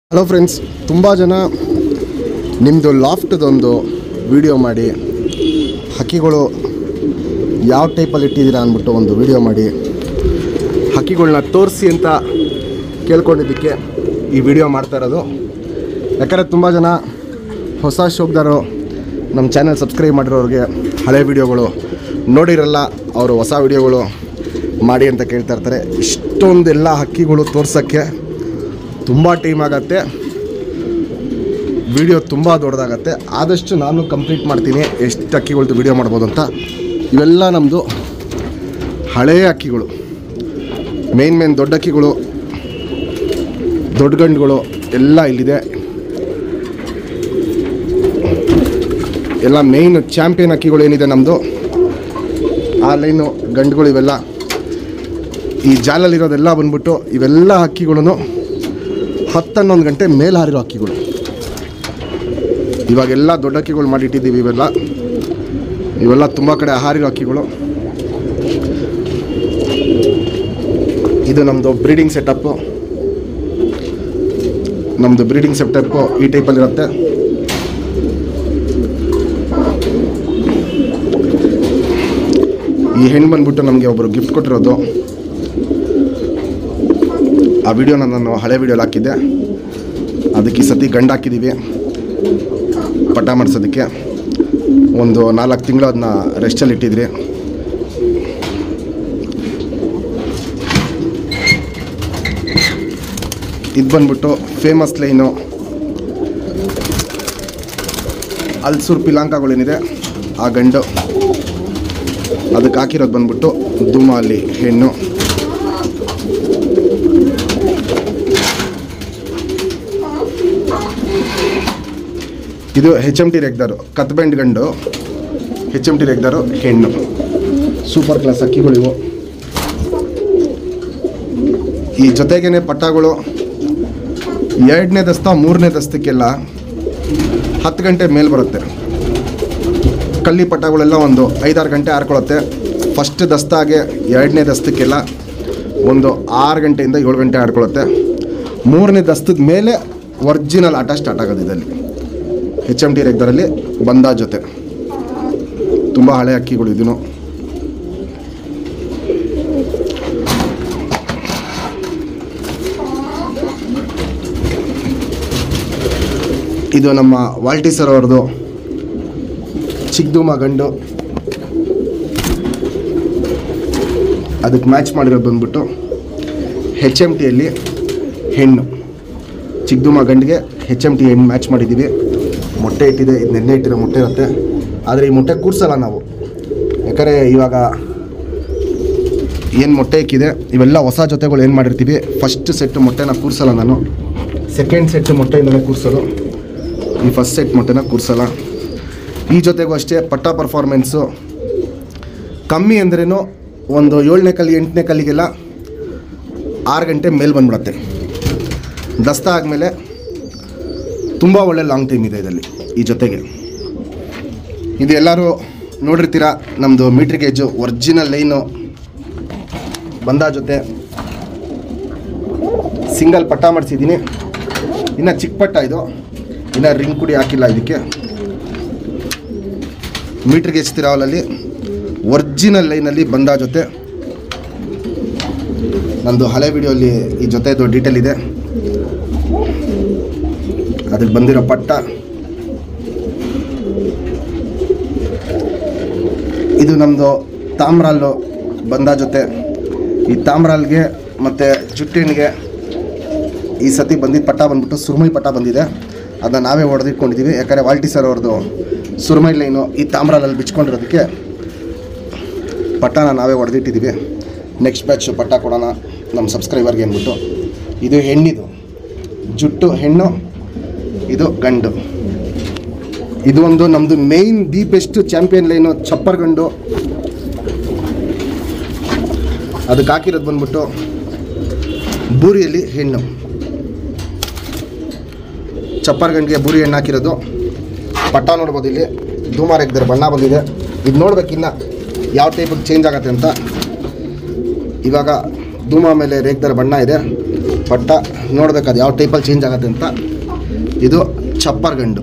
hello friends ತುಂಬ ಜನ ನಿಮ್ಮದು ಲಾಫ್ಟ್ದೊಂದು ವಿಡಿಯೋ ಮಾಡಿ ಹಕ್ಕಿಗಳು ಯಾವ ಟೈಪಲ್ಲಿ ಇಟ್ಟಿದ್ದೀರಾ ಅಂದ್ಬಿಟ್ಟು ಒಂದು ವಿಡಿಯೋ ಮಾಡಿ ಹಕ್ಕಿಗಳನ್ನ ತೋರಿಸಿ ಅಂತ ಕೇಳ್ಕೊಂಡಿದ್ದಕ್ಕೆ ಈ ವಿಡಿಯೋ ಮಾಡ್ತಾ ಇರೋದು ಯಾಕಂದರೆ ತುಂಬ ಜನ ಹೊಸ ಶೋಕ್ದಾರು ನಮ್ಮ ಚಾನಲ್ ಸಬ್ಸ್ಕ್ರೈಬ್ ಮಾಡಿರೋರಿಗೆ ಹಳೆ ವಿಡಿಯೋಗಳು ನೋಡಿರಲ್ಲ ಅವರು ಹೊಸ ವಿಡಿಯೋಗಳು ಮಾಡಿ ಅಂತ ಕೇಳ್ತಾ ಇರ್ತಾರೆ ಇಷ್ಟೊಂದೆಲ್ಲ ಹಕ್ಕಿಗಳು ತೋರ್ಸೋಕ್ಕೆ ತುಂಬ ಟೈಮ್ ಆಗತ್ತೆ ವಿಡಿಯೋ ತುಂಬ ದೊಡ್ಡದಾಗತ್ತೆ ಆದಷ್ಟು ನಾನು ಕಂಪ್ಲೀಟ್ ಮಾಡ್ತೀನಿ ಎಷ್ಟು ಅಕ್ಕಿಗಳ್ದು ವಿಡಿಯೋ ಮಾಡ್ಬೋದು ಅಂತ ಇವೆಲ್ಲ ನಮ್ಮದು ಹಳೆಯ ಅಕ್ಕಿಗಳು ಮೇನ್ ಮೇನ್ ದೊಡ್ಡ ಅಕ್ಕಿಗಳು ದೊಡ್ಡ ಗಂಡುಗಳು ಎಲ್ಲ ಇಲ್ಲಿದೆ ಎಲ್ಲ ಮೇಯ್ನ್ ಚಾಂಪಿಯನ್ ಅಕ್ಕಿಗಳು ಏನಿದೆ ನಮ್ಮದು ಆ ಲೈನು ಗಂಡುಗಳು ಇವೆಲ್ಲ ಈ ಜಾಲಲ್ಲಿರೋದೆಲ್ಲ ಬಂದ್ಬಿಟ್ಟು ಇವೆಲ್ಲ ಹಕ್ಕಿಗಳನ್ನು ಹತ್ತನ್ನೊಂದು ಗಂಟೆ ಮೇಲೆ ಹಾರಿರೋ ಹಕ್ಕಿಗಳು ಇವಾಗೆಲ್ಲ ದೊಡ್ಡ ಹಕ್ಕಿಗಳು ಮಾಡಿಟ್ಟಿದ್ದೀವಿ ಇವೆಲ್ಲ ಇವೆಲ್ಲ ತುಂಬ ಕಡೆ ಹಾರಿರೋ ಹಕ್ಕಿಗಳು ಇದು ನಮ್ಮದು ಬ್ರೀಡಿಂಗ್ ಸೆಟಪ್ಪು ನಮ್ಮದು ಬ್ರೀಡಿಂಗ್ ಸೆಟಪ್ಪು ಈ ಟೈಪಲ್ಲಿರುತ್ತೆ ಈ ಹೆಣ್ಣು ಬಂದ್ಬಿಟ್ಟು ನಮಗೆ ಒಬ್ಬರು ಗಿಫ್ಟ್ ಕೊಟ್ಟಿರೋದು ಆ ವಿಡಿಯೋನ ನಾನು ಹಳೆ ವಿಡಿಯೋಲಿ ಹಾಕಿದ್ದೆ ಅದಕ್ಕೆ ಈ ಸತಿ ಗಂಡು ಹಾಕಿದ್ದೀವಿ ಪಟ ಮಾಡಿಸೋದಕ್ಕೆ ಒಂದು ನಾಲ್ಕು ತಿಂಗಳು ಅದನ್ನ ರೆಸ್ಟಲ್ಲಿ ಇಟ್ಟಿದ್ರಿ ಇದು ಬಂದ್ಬಿಟ್ಟು ಫೇಮಸ್ ಲೈನು ಅಲ್ಸೂರ್ ಪಿಲಾಂಕಗಳೇನಿದೆ ಆ ಗಂಡು ಅದಕ್ಕೆ ಹಾಕಿರೋದು ಬಂದ್ಬಿಟ್ಟು ದುಮಾಲಿ ಹೆಣ್ಣು ಇದು ಹೆಚ್ ಎಮ್ ಟಿ ರೆಗ್ದಾರು ಕತ್ಬೆಂಡ್ ಗಂಡು ಹೆಚ್ ಎಮ್ ಟಿ ರೆಗ್ದಾರು ಹೆಣ್ಣು ಸೂಪರ್ ಕ್ಲಾಸ್ ಅಕ್ಕಿಗಳಿವು ಈ ಜೊತೆಗೇನೆ ಪಟ್ಟಗಳು ಎರಡನೇ ದಸ್ತ ಮೂರನೇ ದಸ್ತಕ್ಕೆಲ್ಲ ಹತ್ತು ಗಂಟೆ ಮೇಲೆ ಬರುತ್ತೆ ಕಲ್ಲಿ ಪಟ್ಟಗಳೆಲ್ಲ ಒಂದು ಐದಾರು ಗಂಟೆ ಹಾರ್ಕೊಳ್ಳುತ್ತೆ ಫಸ್ಟ್ ದಸ್ತಾಗೆ ಎರಡನೇ ದಸ್ತಕ್ಕೆಲ್ಲ ಒಂದು ಆರು ಗಂಟೆಯಿಂದ ಏಳು ಗಂಟೆ ಆಡ್ಕೊಳ್ಳುತ್ತೆ ಮೂರನೇ ದಸ್ತದ ಮೇಲೆ ಒರಿಜಿನಲ್ ಆಟ ಸ್ಟಾರ್ಟ್ ಆಗೋದು ಇದರಲ್ಲಿ ಎಚ್ ಎಮ್ ಟಿ ರೆಗ್ದರಲ್ಲಿ ಬಂದ ಜೊತೆ ತುಂಬ ಹಳೆ ಅಕ್ಕಿಗಳು ಇದನ್ನು ಇದು ನಮ್ಮ ವಾಲ್ಟಿ ಸರ್ ಅವ್ರದ್ದು ಚಿಕ್ಕದುಮ ಗಂಡು ಅದಕ್ಕೆ ಮ್ಯಾಚ್ ಮಾಡಿರೋದು ಬಂದ್ಬಿಟ್ಟು ಹೆಚ್ ಎಮ್ ಟಿಯಲ್ಲಿ ಹೆಣ್ಣು ಚಿಕ್ಕದುಮ ಗಂಡಿಗೆ ಹೆಚ್ ಎಮ್ ಟಿ ಹೆಣ್ಣು ಮ್ಯಾಚ್ ಮಾಡಿದ್ದೀವಿ ಮೊಟ್ಟೆ ಇಟ್ಟಿದೆ ಇದು ನೆನ್ನೆ ಇಟ್ಟಿರೋ ಮೊಟ್ಟೆ ಇರುತ್ತೆ ಆದರೆ ಈ ಮೊಟ್ಟೆ ಕೂರ್ಸಲ್ಲ ನಾವು ಯಾಕಂದರೆ ಇವಾಗ ಏನು ಮೊಟ್ಟೆ ಇಕ್ಕಿದೆ ಇವೆಲ್ಲ ಹೊಸ ಜೊತೆಗಳು ಏನು ಮಾಡಿರ್ತೀವಿ ಫಸ್ಟ್ ಸೆಟ್ ಮೊಟ್ಟೆನ ಕೂರ್ಸಲ್ಲ ನಾನು ಸೆಕೆಂಡ್ ಸೆಟ್ ಮೊಟ್ಟೆಯಿಂದಲೇ ಕೂರ್ಸೋದು ಈ ಫಸ್ಟ್ ಸೆಟ್ ಮೊಟ್ಟೆನ ಕೂರ್ಸಲ್ಲ ಈ ಜೊತೆಗೂ ಅಷ್ಟೇ ಪಟ್ಟ ಪರ್ಫಾರ್ಮೆನ್ಸು ಕಮ್ಮಿ ಅಂದ್ರೇನು ಒಂದು ಏಳನೇ ಕಲ್ಲಿ ಎಂಟನೇ ಕಲ್ಲಿಗೆಲ್ಲ ಆರು ಗಂಟೆ ಮೇಲೆ ಬಂದ್ಬಿಡತ್ತೆ ದಸ್ತ ಆದಮೇಲೆ ತುಂಬ ಒಳ್ಳೆ ಲಾಂಗ್ ಟೈಮ್ ಇದೆ ಇದರಲ್ಲಿ ಈ ಜೊತೆಗೆ ಇದು ಎಲ್ಲರೂ ನೋಡಿರ್ತೀರ ನಮ್ಮದು ಮೀಟ್ರ್ ಗೇಜು ಒರಿಜಿನಲ್ ಲೈನು ಬಂದ ಜೊತೆ ಸಿಂಗಲ್ ಪಟ್ಟ ಮಾಡಿಸಿದ್ದೀನಿ ಇನ್ನು ಚಿಕ್ಕ ಪಟ್ಟ ಇದು ಇನ್ನು ರಿಂಗ್ ಕುಡಿ ಹಾಕಿಲ್ಲ ಇದಕ್ಕೆ ಮೀಟ್ರ್ ಗೇಜ್ ತಿರಾವಲಲ್ಲಿ ಒರಿಜಿನಲ್ ಲೈನಲ್ಲಿ ಬಂದ ಜೊತೆ ನಂದು ಹಳೆ ವಿಡಿಯೋಲಿ ಈ ಜೊತೆದು ಡೀಟೇಲ್ ಇದೆ ಅದಕ್ಕೆ ಬಂದಿರೋ ಪಟ್ಟ ಇದು ನಮ್ಮದು ತಾಮ್ರಾಲ್ಲು ಬಂದ ಜೊತೆ ಈ ತಾಮ್ರಾಲ್ಗೆ ಮತ್ತು ಜುಟ್ಟಿಣಿಗೆ ಈ ಸತಿ ಬಂದಿದ್ದ ಪಟ್ಟ ಬಂದ್ಬಿಟ್ಟು ಸುರ್ಮೈ ಪಟ್ಟ ಬಂದಿದೆ ಅದನ್ನ ನಾವೇ ಹೊಡೆದಿಟ್ಕೊಂಡಿದ್ದೀವಿ ಯಾಕಂದರೆ ವಾಲ್ಟಿ ಸರ್ ಅವ್ರದ್ದು ಸುರ್ಮೈ ಲೈನು ಈ ತಾಮ್ರಾಲಲ್ಲಿ ಬಿಚ್ಕೊಂಡಿರೋದಕ್ಕೆ ಪಟ್ಟನ ನಾವೇ ಹೊಡೆದಿಟ್ಟಿದ್ದೀವಿ ನೆಕ್ಸ್ಟ್ ಬ್ಯಾಚ್ ಪಟ್ಟ ಕೊಡೋಣ ನಮ್ಮ ಸಬ್ಸ್ಕ್ರೈಬರ್ಗೆ ಅಂದ್ಬಿಟ್ಟು ಇದು ಹೆಣ್ಣಿದು ಜುಟ್ಟು ಹೆಣ್ಣು ಇದು ಗಂಡು ಇದು ಒಂದು ನಮ್ಮದು main the best champion line ಚಪ್ಪರ್ ಗಂಡು ಅದಕ್ಕೆ ಹಾಕಿರೋದು ಬಂದ್ಬಿಟ್ಟು ಬೂರಿಯಲ್ಲಿ ಹೆಣ್ಣು ಚಪ್ಪರ್ ಗಂಡಿಗೆ ಬೂರಿ ಹೆಣ್ಣು ಹಾಕಿರೋದು ಪಟ್ಟ ನೋಡ್ಬೋದು ಇಲ್ಲಿ ಧೂಮಾರ್ ಎಗ್ದರೆ ಬಣ್ಣ ಬಂದಿದೆ ಇದು ನೋಡ್ಬೇಕಿನ್ನ ಯಾವ ಟೈಪಿಗೆ ಚೇಂಜ್ ಆಗತ್ತೆ ಅಂತ ಇವಾಗ ಧೂಮ ಮೇಲೆ ರೇಗ್ದರ ಬಣ್ಣ ಇದೆ ಪಟ್ಟ ನೋಡ್ಬೇಕು ಅದು ಯಾವ ಟೈಪಲ್ಲಿ ಚೇಂಜ್ ಆಗುತ್ತೆ ಅಂತ ಇದು ಚಪ್ಪರ್ ಗಂಡು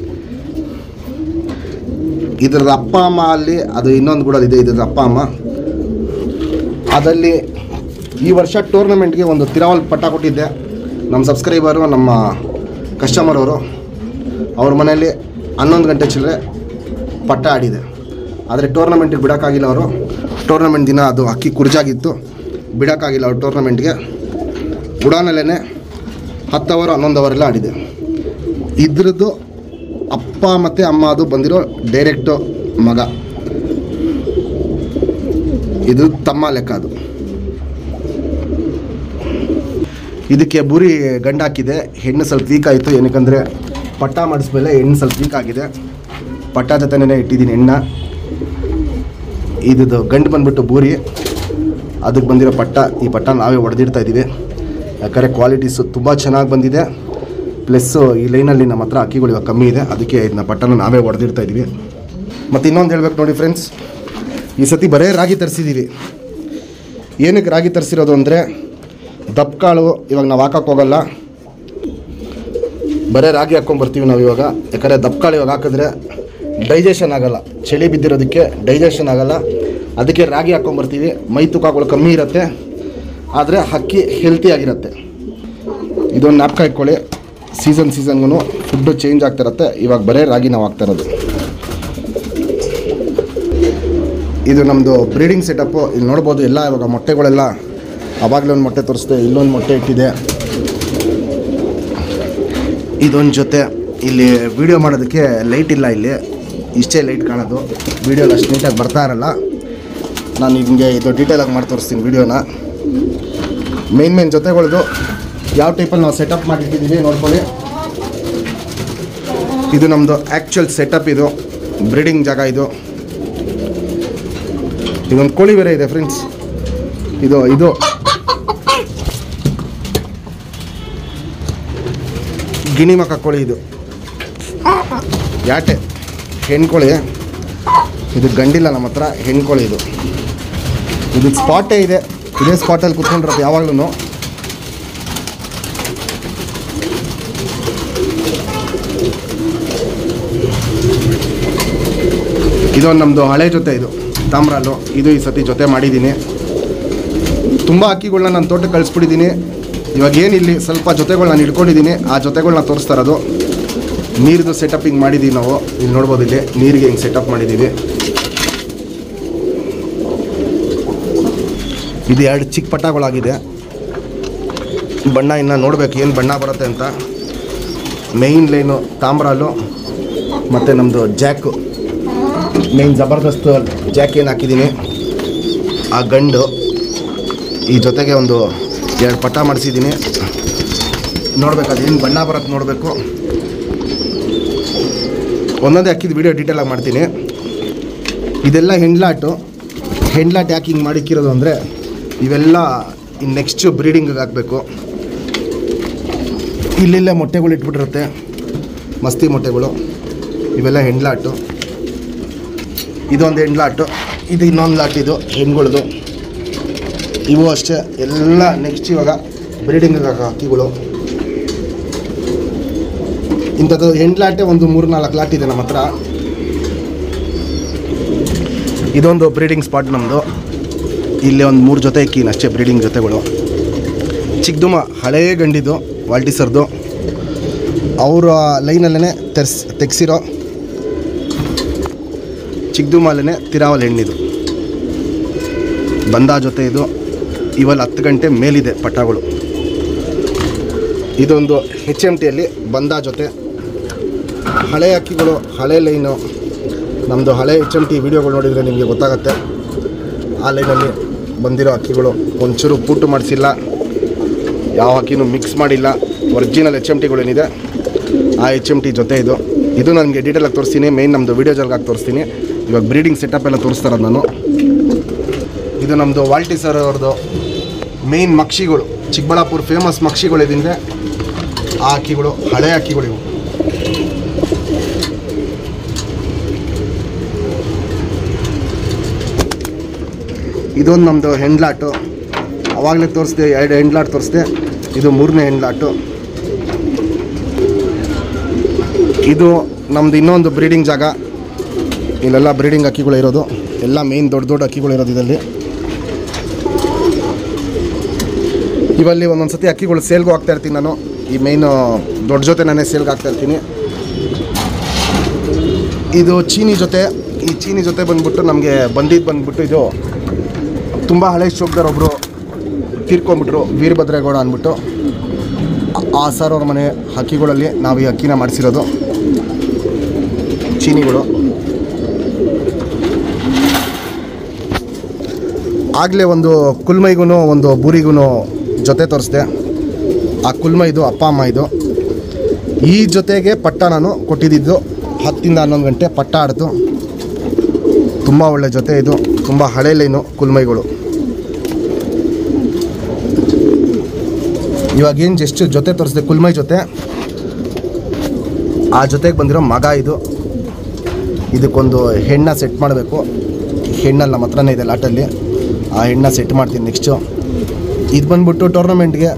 ಇದ್ರದ್ದು ಅಪ್ಪ ಅಮ್ಮ ಅಲ್ಲಿ ಅದು ಇನ್ನೊಂದು ಕೂಡ ಇದೆ ಇದ್ರದ್ದು ಅಪ್ಪ ಅಮ್ಮ ಅದಲ್ಲಿ ಈ ವರ್ಷ ಟೂರ್ನಮೆಂಟ್ಗೆ ಒಂದು ತಿರಾವಲ್ ಪಟ್ಟ ಕೊಟ್ಟಿದ್ದೆ ನಮ್ಮ ಸಬ್ಸ್ಕ್ರೈಬರು ನಮ್ಮ ಕಸ್ಟಮರ್ ಅವರು ಅವ್ರ ಮನೆಯಲ್ಲಿ ಹನ್ನೊಂದು ಗಂಟೆ ಚಿಲ್ಲರೆ ಪಟ್ಟ ಆಡಿದೆ ಆದರೆ ಟೂರ್ನಮೆಂಟಿಗೆ ಬಿಡೋಕ್ಕಾಗಿಲ್ಲ ಅವರು ಟೂರ್ನಮೆಂಟ್ ದಿನ ಅದು ಅಕ್ಕಿ ಕುರ್ಜಾಗಿತ್ತು ಬಿಡೋಕ್ಕಾಗಿಲ್ಲ ಅವ್ರು ಟೂರ್ನಮೆಂಟ್ಗೆ ಉಡಾನಲ್ಲೇ ಹತ್ತು ಅವರ್ ಹನ್ನೊಂದು ಅವರೆಲ್ಲ ಆಡಿದೆ ಇದ್ರದ್ದು ಅಪ್ಪ ಮತ್ತು ಅಮ್ಮ ಅದು ಬಂದಿರೋ ಡೈರೆಕ್ಟು ಮಗ ಇದು ತಮ್ಮ ಲೆಕ್ಕ ಅದು ಇದಕ್ಕೆ ಬುರಿ ಗಂಡು ಹಾಕಿದೆ ಹೆಣ್ಣು ಸ್ವಲ್ಪ ವೀಕ್ ಆಯಿತು ಏನಕ್ಕಂದರೆ ಪಟ್ಟ ಮಾಡಿಸ್ಮೇಲೆ ಹೆಣ್ಣು ಸ್ವಲ್ಪ ವೀಕ್ ಆಗಿದೆ ಪಟ್ಟ ಜೊತೆನೇ ಇಟ್ಟಿದ್ದೀನಿ ಹೆಣ್ಣ ಇದ್ದು ಗಂಡು ಬಂದ್ಬಿಟ್ಟು ಬೂರಿ ಅದಕ್ಕೆ ಬಂದಿರೋ ಪಟ್ಟ ಈ ಪಟ್ಟ ನಾವೇ ಹೊಡೆದಿಡ್ತಾ ಇದ್ದೀವಿ ಯಾಕಂದರೆ ಕ್ವಾಲಿಟೀಸು ತುಂಬ ಚೆನ್ನಾಗಿ ಬಂದಿದೆ ಪ್ಲಸ್ಸು ಈ ಲೈನಲ್ಲಿ ನಮ್ಮ ಹತ್ರ ಅಕ್ಕಿಗಳು ಇವಾಗ ಕಮ್ಮಿ ಇದೆ ಅದಕ್ಕೆ ಇದನ್ನ ಪಟ್ಟನ ನಾವೇ ಹೊಡೆದಿಡ್ತಾ ಇದ್ದೀವಿ ಮತ್ತು ಇನ್ನೊಂದು ಹೇಳ್ಬೇಕು ನೋಡಿ ಫ್ರೆಂಡ್ಸ್ ಈ ಸತಿ ಬರೇ ರಾಗಿ ತರಿಸಿದ್ದೀವಿ ಏನಕ್ಕೆ ರಾಗಿ ತರಿಸಿರೋದು ಅಂದರೆ ದಪ್ಕಾಳು ಇವಾಗ ನಾವು ಹಾಕಕ್ಕೆ ಹೋಗಲ್ಲ ಬರೇ ರಾಗಿ ಹಾಕ್ಕೊಂಡು ಬರ್ತೀವಿ ನಾವು ಇವಾಗ ಯಾಕಂದರೆ ದಪ್ಕಾಳು ಇವಾಗ ಹಾಕಿದ್ರೆ ಡೈಜೆಷನ್ ಆಗಲ್ಲ ಚಳಿ ಬಿದ್ದಿರೋದಕ್ಕೆ ಡೈಜೆಷನ್ ಆಗಲ್ಲ ಅದಕ್ಕೆ ರಾಗಿ ಹಾಕ್ಕೊಂಬರ್ತೀವಿ ಮೈ ತೂಕಗಳು ಕಮ್ಮಿ ಇರುತ್ತೆ ಆದರೆ ಹಕ್ಕಿ ಹೆಲ್ತಿಯಾಗಿರುತ್ತೆ ಇದೊಂದು ಜ್ಞಾಪಕ ಇಟ್ಕೊಳ್ಳಿ ಸೀಸನ್ ಸೀಸನ್ಗೂ ಫುಡ್ಡು ಚೇಂಜ್ ಆಗ್ತಿರತ್ತೆ ಇವಾಗ ಬರೇ ರಾಗಿ ನಾವು ಹಾಕ್ತಾ ಇರೋದು ಇದು ನಮ್ಮದು ಬ್ರೀಡಿಂಗ್ ಸೆಟಪ್ಪು ಇಲ್ಲಿ ನೋಡ್ಬೋದು ಎಲ್ಲ ಇವಾಗ ಮೊಟ್ಟೆಗಳೆಲ್ಲ ಅವಾಗಲೇ ಒಂದು ಮೊಟ್ಟೆ ತೋರಿಸ್ದೆ ಇಲ್ಲೊಂದು ಮೊಟ್ಟೆ ಇಟ್ಟಿದೆ ಇದೊಂದು ಜೊತೆ ಇಲ್ಲಿ ವಿಡಿಯೋ ಮಾಡೋದಕ್ಕೆ ಲೈಟ್ ಇಲ್ಲ ಇಲ್ಲಿ ಇಷ್ಟೇ ಲೈಟ್ ಕಾಣೋದು ವಿಡಿಯೋಲಿ ಅಷ್ಟು ನೀಟಾಗಿ ಬರ್ತಾ ಇರಲ್ಲ ನಾನು ನಿಮಗೆ ಇದು ಡೀಟೇಲಾಗಿ ಮಾಡಿ ತೋರಿಸ್ತೀನಿ ವಿಡಿಯೋನ ಮೇನ್ ಮೇನ್ ಜೊತೆಗಳದು ಯಾವ ಟೈಪಲ್ಲಿ ನಾವು ಸೆಟಪ್ ಮಾಡಿಟ್ಟಿದ್ದೀವಿ ನೋಡ್ಕೊಳ್ಳಿ ಇದು ನಮ್ಮದು ಆ್ಯಕ್ಚುಯಲ್ ಸೆಟಪ್ ಇದು ಬ್ರೀಡಿಂಗ್ ಜಾಗ ಇದು ಇದೊಂದು ಕೋಳಿ ಬೇರೆ ಇದೆ ಫ್ರೆಂಡ್ಸ್ ಇದು ಇದು ಗಿಣಿಮಕ ಕೋಳಿ ಇದು ಯಾಟೆ ಹೆಣ್ಕೋಳಿ ಇದು ಗಂಡಿಲ್ಲ ನಮ್ಮ ಹತ್ರ ಹೆಣ್ಕೋಳಿ ಇದು ಇದು ಸ್ಪಾಟೇ ಇದೆ ಇದೇ ಸ್ಪಾಟಲ್ಲಿ ಕುತ್ಕೊಂಡಿರೋದು ಯಾವಾಗ್ಲೂ ಇದೊಂದು ನಮ್ಮದು ಹಳೆ ಜೊತೆ ಇದು ತಾಮ್ರಾಲು ಇದು ಈ ಸತಿ ಜೊತೆ ಮಾಡಿದ್ದೀನಿ ತುಂಬ ಅಕ್ಕಿಗಳನ್ನ ನಾನು ತೋಟಕ್ಕೆ ಕಳಿಸ್ಬಿಟ್ಟಿದ್ದೀನಿ ಇವಾಗ ಏನಿಲ್ಲಿ ಸ್ವಲ್ಪ ಜೊತೆಗಳು ನಾನು ಇಟ್ಕೊಂಡಿದ್ದೀನಿ ಆ ಜೊತೆಗಳನ್ನ ತೋರಿಸ್ತಾ ಇರೋದು ನೀರ್ದು ಸೆಟಪ್ ಹಿಂಗೆ ಮಾಡಿದ್ದೀವಿ ನಾವು ಇಲ್ಲಿ ನೋಡ್ಬೋದು ಇಲ್ಲಿ ನೀರಿಗೆ ಹಿಂಗೆ ಸೆಟಪ್ ಮಾಡಿದ್ದೀವಿ ಇದು ಎರಡು ಚಿಕ್ಕ ಪಟ್ಟಗಳಾಗಿದೆ ಬಣ್ಣ ಇನ್ನು ನೋಡ್ಬೇಕು ಏನು ಬಣ್ಣ ಬರುತ್ತೆ ಅಂತ ಮೇಯ್ನ್ ಲೈನು ತಾಮ್ರಾಲು ಮತ್ತು ನಮ್ಮದು ಜಾಕು ಮೇನ್ ಜಬರ್ದಸ್ತ್ ಜಾಕ್ ಏನು ಹಾಕಿದ್ದೀನಿ ಆ ಗಂಡು ಈ ಜೊತೆಗೆ ಒಂದು ಎರಡು ಪಟ್ಟ ಮಾಡಿಸಿದ್ದೀನಿ ನೋಡ್ಬೇಕು ಅದೇನು ಬಣ್ಣ ಬರುತ್ತೆ ನೋಡಬೇಕು ಒಂದೊಂದೇ ಹಾಕಿದ ವಿಡಿಯೋ ಡೀಟೇಲಾಗಿ ಮಾಡ್ತೀನಿ ಇದೆಲ್ಲ ಹೆಣ್ಲಾಟು ಹೆಣ್ಲಾಟ್ ಯಾಕೆ ಹಿಂಗೆ ಮಾಡಿಕ್ಕಿರೋದು ಅಂದರೆ ಇವೆಲ್ಲ ನೆಕ್ಸ್ಟ್ ಬ್ರೀಡಿಂಗಿಗೆ ಹಾಕಬೇಕು ಇಲ್ಲಿಲ್ಲೇ ಮೊಟ್ಟೆಗಳು ಇಟ್ಬಿಟ್ಟಿರುತ್ತೆ ಮಸ್ತಿ ಮೊಟ್ಟೆಗಳು ಇವೆಲ್ಲ ಹೆಣ್ಲಾಟು ಇದೊಂದು ಹೆಣ್ಲಾಟು ಇದು ಇನ್ನೊಂದು ಲಾಟ್ ಇದು ಹೆಣ್ಗಳದು ಇವು ಅಷ್ಟೇ ಎಲ್ಲ ನೆಕ್ಸ್ಟ್ ಇವಾಗ ಬ್ರೀಡಿಂಗಿಗೆ ಹಕ್ಕಿಗಳು ಇಂಥದ್ದು ಹೆಣ್ಲಾಟೆ ಒಂದು ಮೂರು ನಾಲ್ಕು ಲಾಟ್ ಇದೆ ನಮ್ಮ ಹತ್ರ ಇದೊಂದು ಬ್ರೀಡಿಂಗ್ ಸ್ಪಾಟ್ ನಮ್ಮದು ಇಲ್ಲಿ ಒಂದು ಮೂರು ಜೊತೆ ಇಕ್ಕಿನ ಅಷ್ಟೇ ಬ್ರೀಡಿಂಗ್ ಜೊತೆಗಳು ಚಿಕ್ಕದುಮ ಹಳೇ ಗಂಡಿದು ವಾಲ್ಟಿಸರ್ದು ಅವರ ಲೈನಲ್ಲೇ ತೆರ್ಸ್ ತೆಗ್ಸಿರೋ ಚಿಕ್ಕದುಮಲ್ಲೇ ತಿರಾವಲ್ ಹೆಣ್ಣಿದು ಬಂದ ಜೊತೆ ಇದು ಇವಲ್ಲಿ ಹತ್ತು ಗಂಟೆ ಮೇಲಿದೆ ಪಟ್ಟಗಳು ಇದೊಂದು ಹೆಚ್ ಎಮ್ ಟಿಯಲ್ಲಿ ಬಂದ ಜೊತೆ ಹಳೆ ಅಕ್ಕಿಗಳು ಹಳೆ ಲೈನು ನಮ್ಮದು ಹಳೆ ಎಚ್ ಎಮ್ ಟಿ ವಿಡಿಯೋಗಳು ನೋಡಿದರೆ ನಿಮಗೆ ಗೊತ್ತಾಗುತ್ತೆ ಆ ಲೈನಲ್ಲಿ ಬಂದಿರೋ ಅಕ್ಕಿಗಳು ಒಂಚೂರು ಪುಟ್ಟು ಮಾಡಿಸಿಲ್ಲ ಯಾವ ಅಕ್ಕಿನೂ ಮಿಕ್ಸ್ ಮಾಡಿಲ್ಲ ಒರಿಜಿನಲ್ ಎಚ್ ಎಮ್ ಟಿಗಳೇನಿದೆ ಆ ಎಚ್ ಎಮ್ ಟಿ ಜೊತೆ ಇದು ಇದು ನನಗೆ ಡೀಟೇಲಾಗಿ ತೋರಿಸ್ತೀನಿ ಮೇಯ್ನ್ ನಮ್ಮದು ವೀಡಿಯೋ ಜಲ್ಗಾಗಿ ತೋರಿಸ್ತೀನಿ ಇವಾಗ ಬ್ರೀಡಿಂಗ್ ಸೆಟಪ್ ಎಲ್ಲ ತೋರಿಸ್ತಾ ಇರೋದು ನಾನು ಇದು ನಮ್ಮದು ವಾಲ್ಟಿ ಸರ್ ಅವ್ರದ್ದು ಮೇಯ್ನ್ ಮಕ್ಷಿಗಳು ಚಿಕ್ಕಬಳ್ಳಾಪುರ ಫೇಮಸ್ ಮಕ್ಷಿಗಳು ಇದಿಂದ್ರೆ ಆ ಅಕ್ಕಿಗಳು ಹಳೆ ಅಕ್ಕಿಗಳು ಇವು ಇದೊಂದು ನಮ್ಮದು ಹೆಣ್ಲಾಟು ಅವಾಗಲೇ ತೋರಿಸ್ದೆ ಎರಡು ಹೆಣ್ಲಾಟ್ ತೋರಿಸ್ದೆ ಇದು ಮೂರನೇ ಹೆಣ್ಲಾಟು ಇದು ನಮ್ದು ಇನ್ನೊಂದು ಬ್ರೀಡಿಂಗ್ ಜಾಗ ಇಲ್ಲೆಲ್ಲ ಬ್ರೀಡಿಂಗ್ ಅಕ್ಕಿಗಳು ಇರೋದು ಎಲ್ಲ ಮೇನ್ ದೊಡ್ಡ ದೊಡ್ಡ ಅಕ್ಕಿಗಳು ಇರೋದು ಇದರಲ್ಲಿ ಇವಲ್ಲಿ ಒಂದೊಂದು ಸತಿ ಅಕ್ಕಿಗಳು ಸೇಲ್ಗೂ ಹಾಕ್ತಾ ಇರ್ತೀನಿ ನಾನು ಈ ಮೇಯ್ನು ದೊಡ್ಡ ಜೊತೆ ನಾನೇ ಸೇಲ್ಗೆ ಹಾಕ್ತಾ ಇರ್ತೀನಿ ಇದು ಚೀನಿ ಜೊತೆ ಈ ಚೀನಿ ಜೊತೆ ಬಂದ್ಬಿಟ್ಟು ನಮಗೆ ಬಂದಿದ್ದು ಬಂದ್ಬಿಟ್ಟು ಇದು ತುಂಬ ಹಳೆ ಶೋಕ್ದಾರ್ ಒಬ್ಬರು ತೀರ್ಕೊಂಡ್ಬಿಟ್ರು ವೀರಭದ್ರೇಗೌಡ ಅಂದ್ಬಿಟ್ಟು ಆ ಸರ್ ಅವ್ರ ಮನೆ ಹಕ್ಕಿಗಳಲ್ಲಿ ನಾವು ಈ ಅಕ್ಕಿನ ಮಾಡಿಸಿರೋದು ಚೀನಿಗಳು ಆಗಲೇ ಒಂದು ಕುಲ್ಮೈಗೂ ಒಂದು ಬೂರಿಗೂ ಜೊತೆ ತೋರಿಸ್ದೆ ಆ ಕುಲ್ಮೈದು ಅಪ್ಪ ಅಮ್ಮ ಇದು ಈ ಜೊತೆಗೆ ಪಟ್ಟ ನಾನು ಕೊಟ್ಟಿದ್ದು ಹತ್ತಿಂದ ಹನ್ನೊಂದು ಗಂಟೆ ಪಟ್ಟ ಆಡ್ತು ತುಂಬ ಒಳ್ಳೆ ಜೊತೆ ಇದು ತುಂಬ ಹಳೆ ಲೈನು ಕುಲ್ಮೈಗಳು ಇವಾಗ ಏನು ಜಸ್ಟ್ ಜೊತೆ ತೋರಿಸ್ದೆ ಕುಲ್ಮೈ ಜೊತೆ ಆ ಜೊತೆಗೆ ಬಂದಿರೋ ಮಗ ಇದು ಇದಕ್ಕೊಂದು ಹೆಣ್ಣ ಸೆಟ್ ಮಾಡಬೇಕು ಹೆಣ್ಣಲ್ಲಿ ನಮ್ಮ ಹತ್ರನೇ ಇದೆ ಲಾಟಲ್ಲಿ ಆ ಹೆಣ್ಣ ಸೆಟ್ ಮಾಡ್ತೀನಿ ನೆಕ್ಸ್ಟು ಇದು ಬಂದ್ಬಿಟ್ಟು ಟೂರ್ನಮೆಂಟ್ಗೆ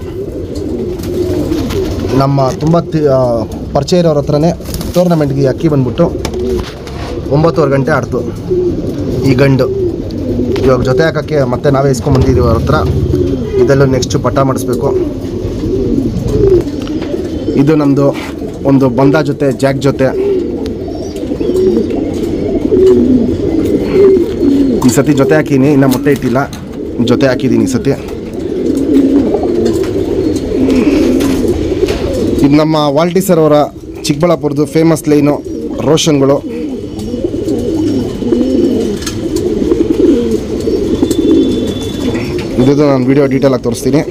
ನಮ್ಮ ತುಂಬ ತಿ- ಆ, ಪರಿಚಯ ಇರೋರ ಹತ್ರನೇ ಟೂರ್ನಮೆಂಟ್ಗೆ ಈ ಅಕ್ಕಿ ಬಂದ್ಬಿಟ್ಟು ಒಂಬತ್ತುವರೆ ಗಂಟೆ ಆಡ್ತು ಈ ಗಂಡು ಇವಾಗ ಜೊತೆ ಹಾಕೋಕ್ಕೆ ಮತ್ತೆ ನಾವೇ ಇಸ್ಕೊಂಬಂದಿದ್ದೀವಿ ಅವ್ರ ಹತ್ರ ಇದೆಲ್ಲ ನೆಕ್ಸ್ಟು ಪಟ್ಟ ಮಾಡಿಸ್ಬೇಕು ಇದು ನಮ್ಮದು ಒಂದು ಬಂದ ಜೊತೆ ಜಾಕ್ ಜೊತೆ ಈ ಸತಿ ಜೊತೆ ಹಾಕೀನಿ ಇನ್ನು ಮೊಟ್ಟೆ ಇಟ್ಟಿಲ್ಲ ಜೊತೆ ಹಾಕಿದ್ದೀನಿ ಈ ಸತಿ ಇದು ನಮ್ಮ ವಾಲ್ಟಿ ಸರ್ ಅವರ ಚಿಕ್ಕಬಳ್ಳಾಪುರದ್ದು ಫೇಮಸ್ ಲೈನು ರೋಷನ್ಗಳು ಇದು ನಾನು ವಿಡಿಯೋ ಡೀಟೇಲ್ ಆಗಿ ತೋರಿಸ್ತೀನಿ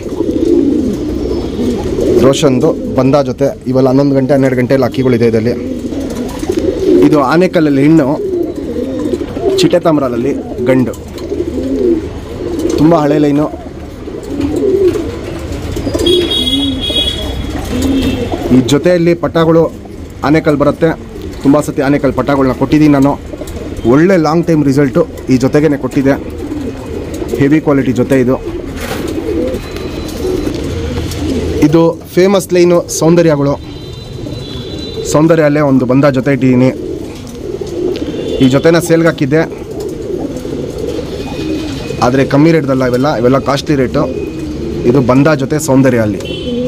ರೋಷನ್ದು ಬಂದ ಜೊತೆ ಇವೆಲ್ಲ ಹನ್ನೊಂದು ಗಂಟೆ ಹನ್ನೆರಡು ಗಂಟೆಯಲ್ಲಿ ಅಕ್ಕಿಗಳಿದೆ ಇದರಲ್ಲಿ ಇದು ಆನೆಕಲ್ಲಲ್ಲಿ ಹೆಣ್ಣು ಚಿಟ್ಟೆ ತಾಮ್ರದಲ್ಲಿ ಗಂಡು ತುಂಬ ಹಳೆ ಲೈನು ಈ ಜೊತೆಯಲ್ಲಿ ಪಟ್ಟಗಳು ಆನೆಕಲ್ ಬರುತ್ತೆ ತುಂಬ ಸತಿ ಆನೆಕಲ್ ಪಟ್ಟಗಳನ್ನ ಕೊಟ್ಟಿದ್ದೀನಿ ನಾನು ಒಳ್ಳೆ ಲಾಂಗ್ ಟೈಮ್ ರಿಸಲ್ಟು ಈ ಜೊತೆಗೇ ಕೊಟ್ಟಿದೆ ಹೆವಿ ಕ್ವಾಲಿಟಿ ಜೊತೆ ಇದು ಇದು ಫೇಮಸ್ ಲೈನು ಸೌಂದರ್ಯಗಳು ಸೌಂದರ್ಯ ಅಲ್ಲೇ ಒಂದು ಬಂದ ಜೊತೆ ಇಟ್ಟಿದ್ದೀನಿ ಈ ಜೊತೆನ ಸೇಲ್ಗೆ ಹಾಕಿದ್ದೆ ಆದರೆ ಕಮ್ಮಿ ರೇಟ್ದಲ್ಲ ಇವೆಲ್ಲ ಇವೆಲ್ಲ ಕಾಸ್ಟ್ಲಿ ರೇಟು ಇದು ಬಂದ ಜೊತೆ ಸೌಂದರ್ಯ ಅಲ್ಲಿ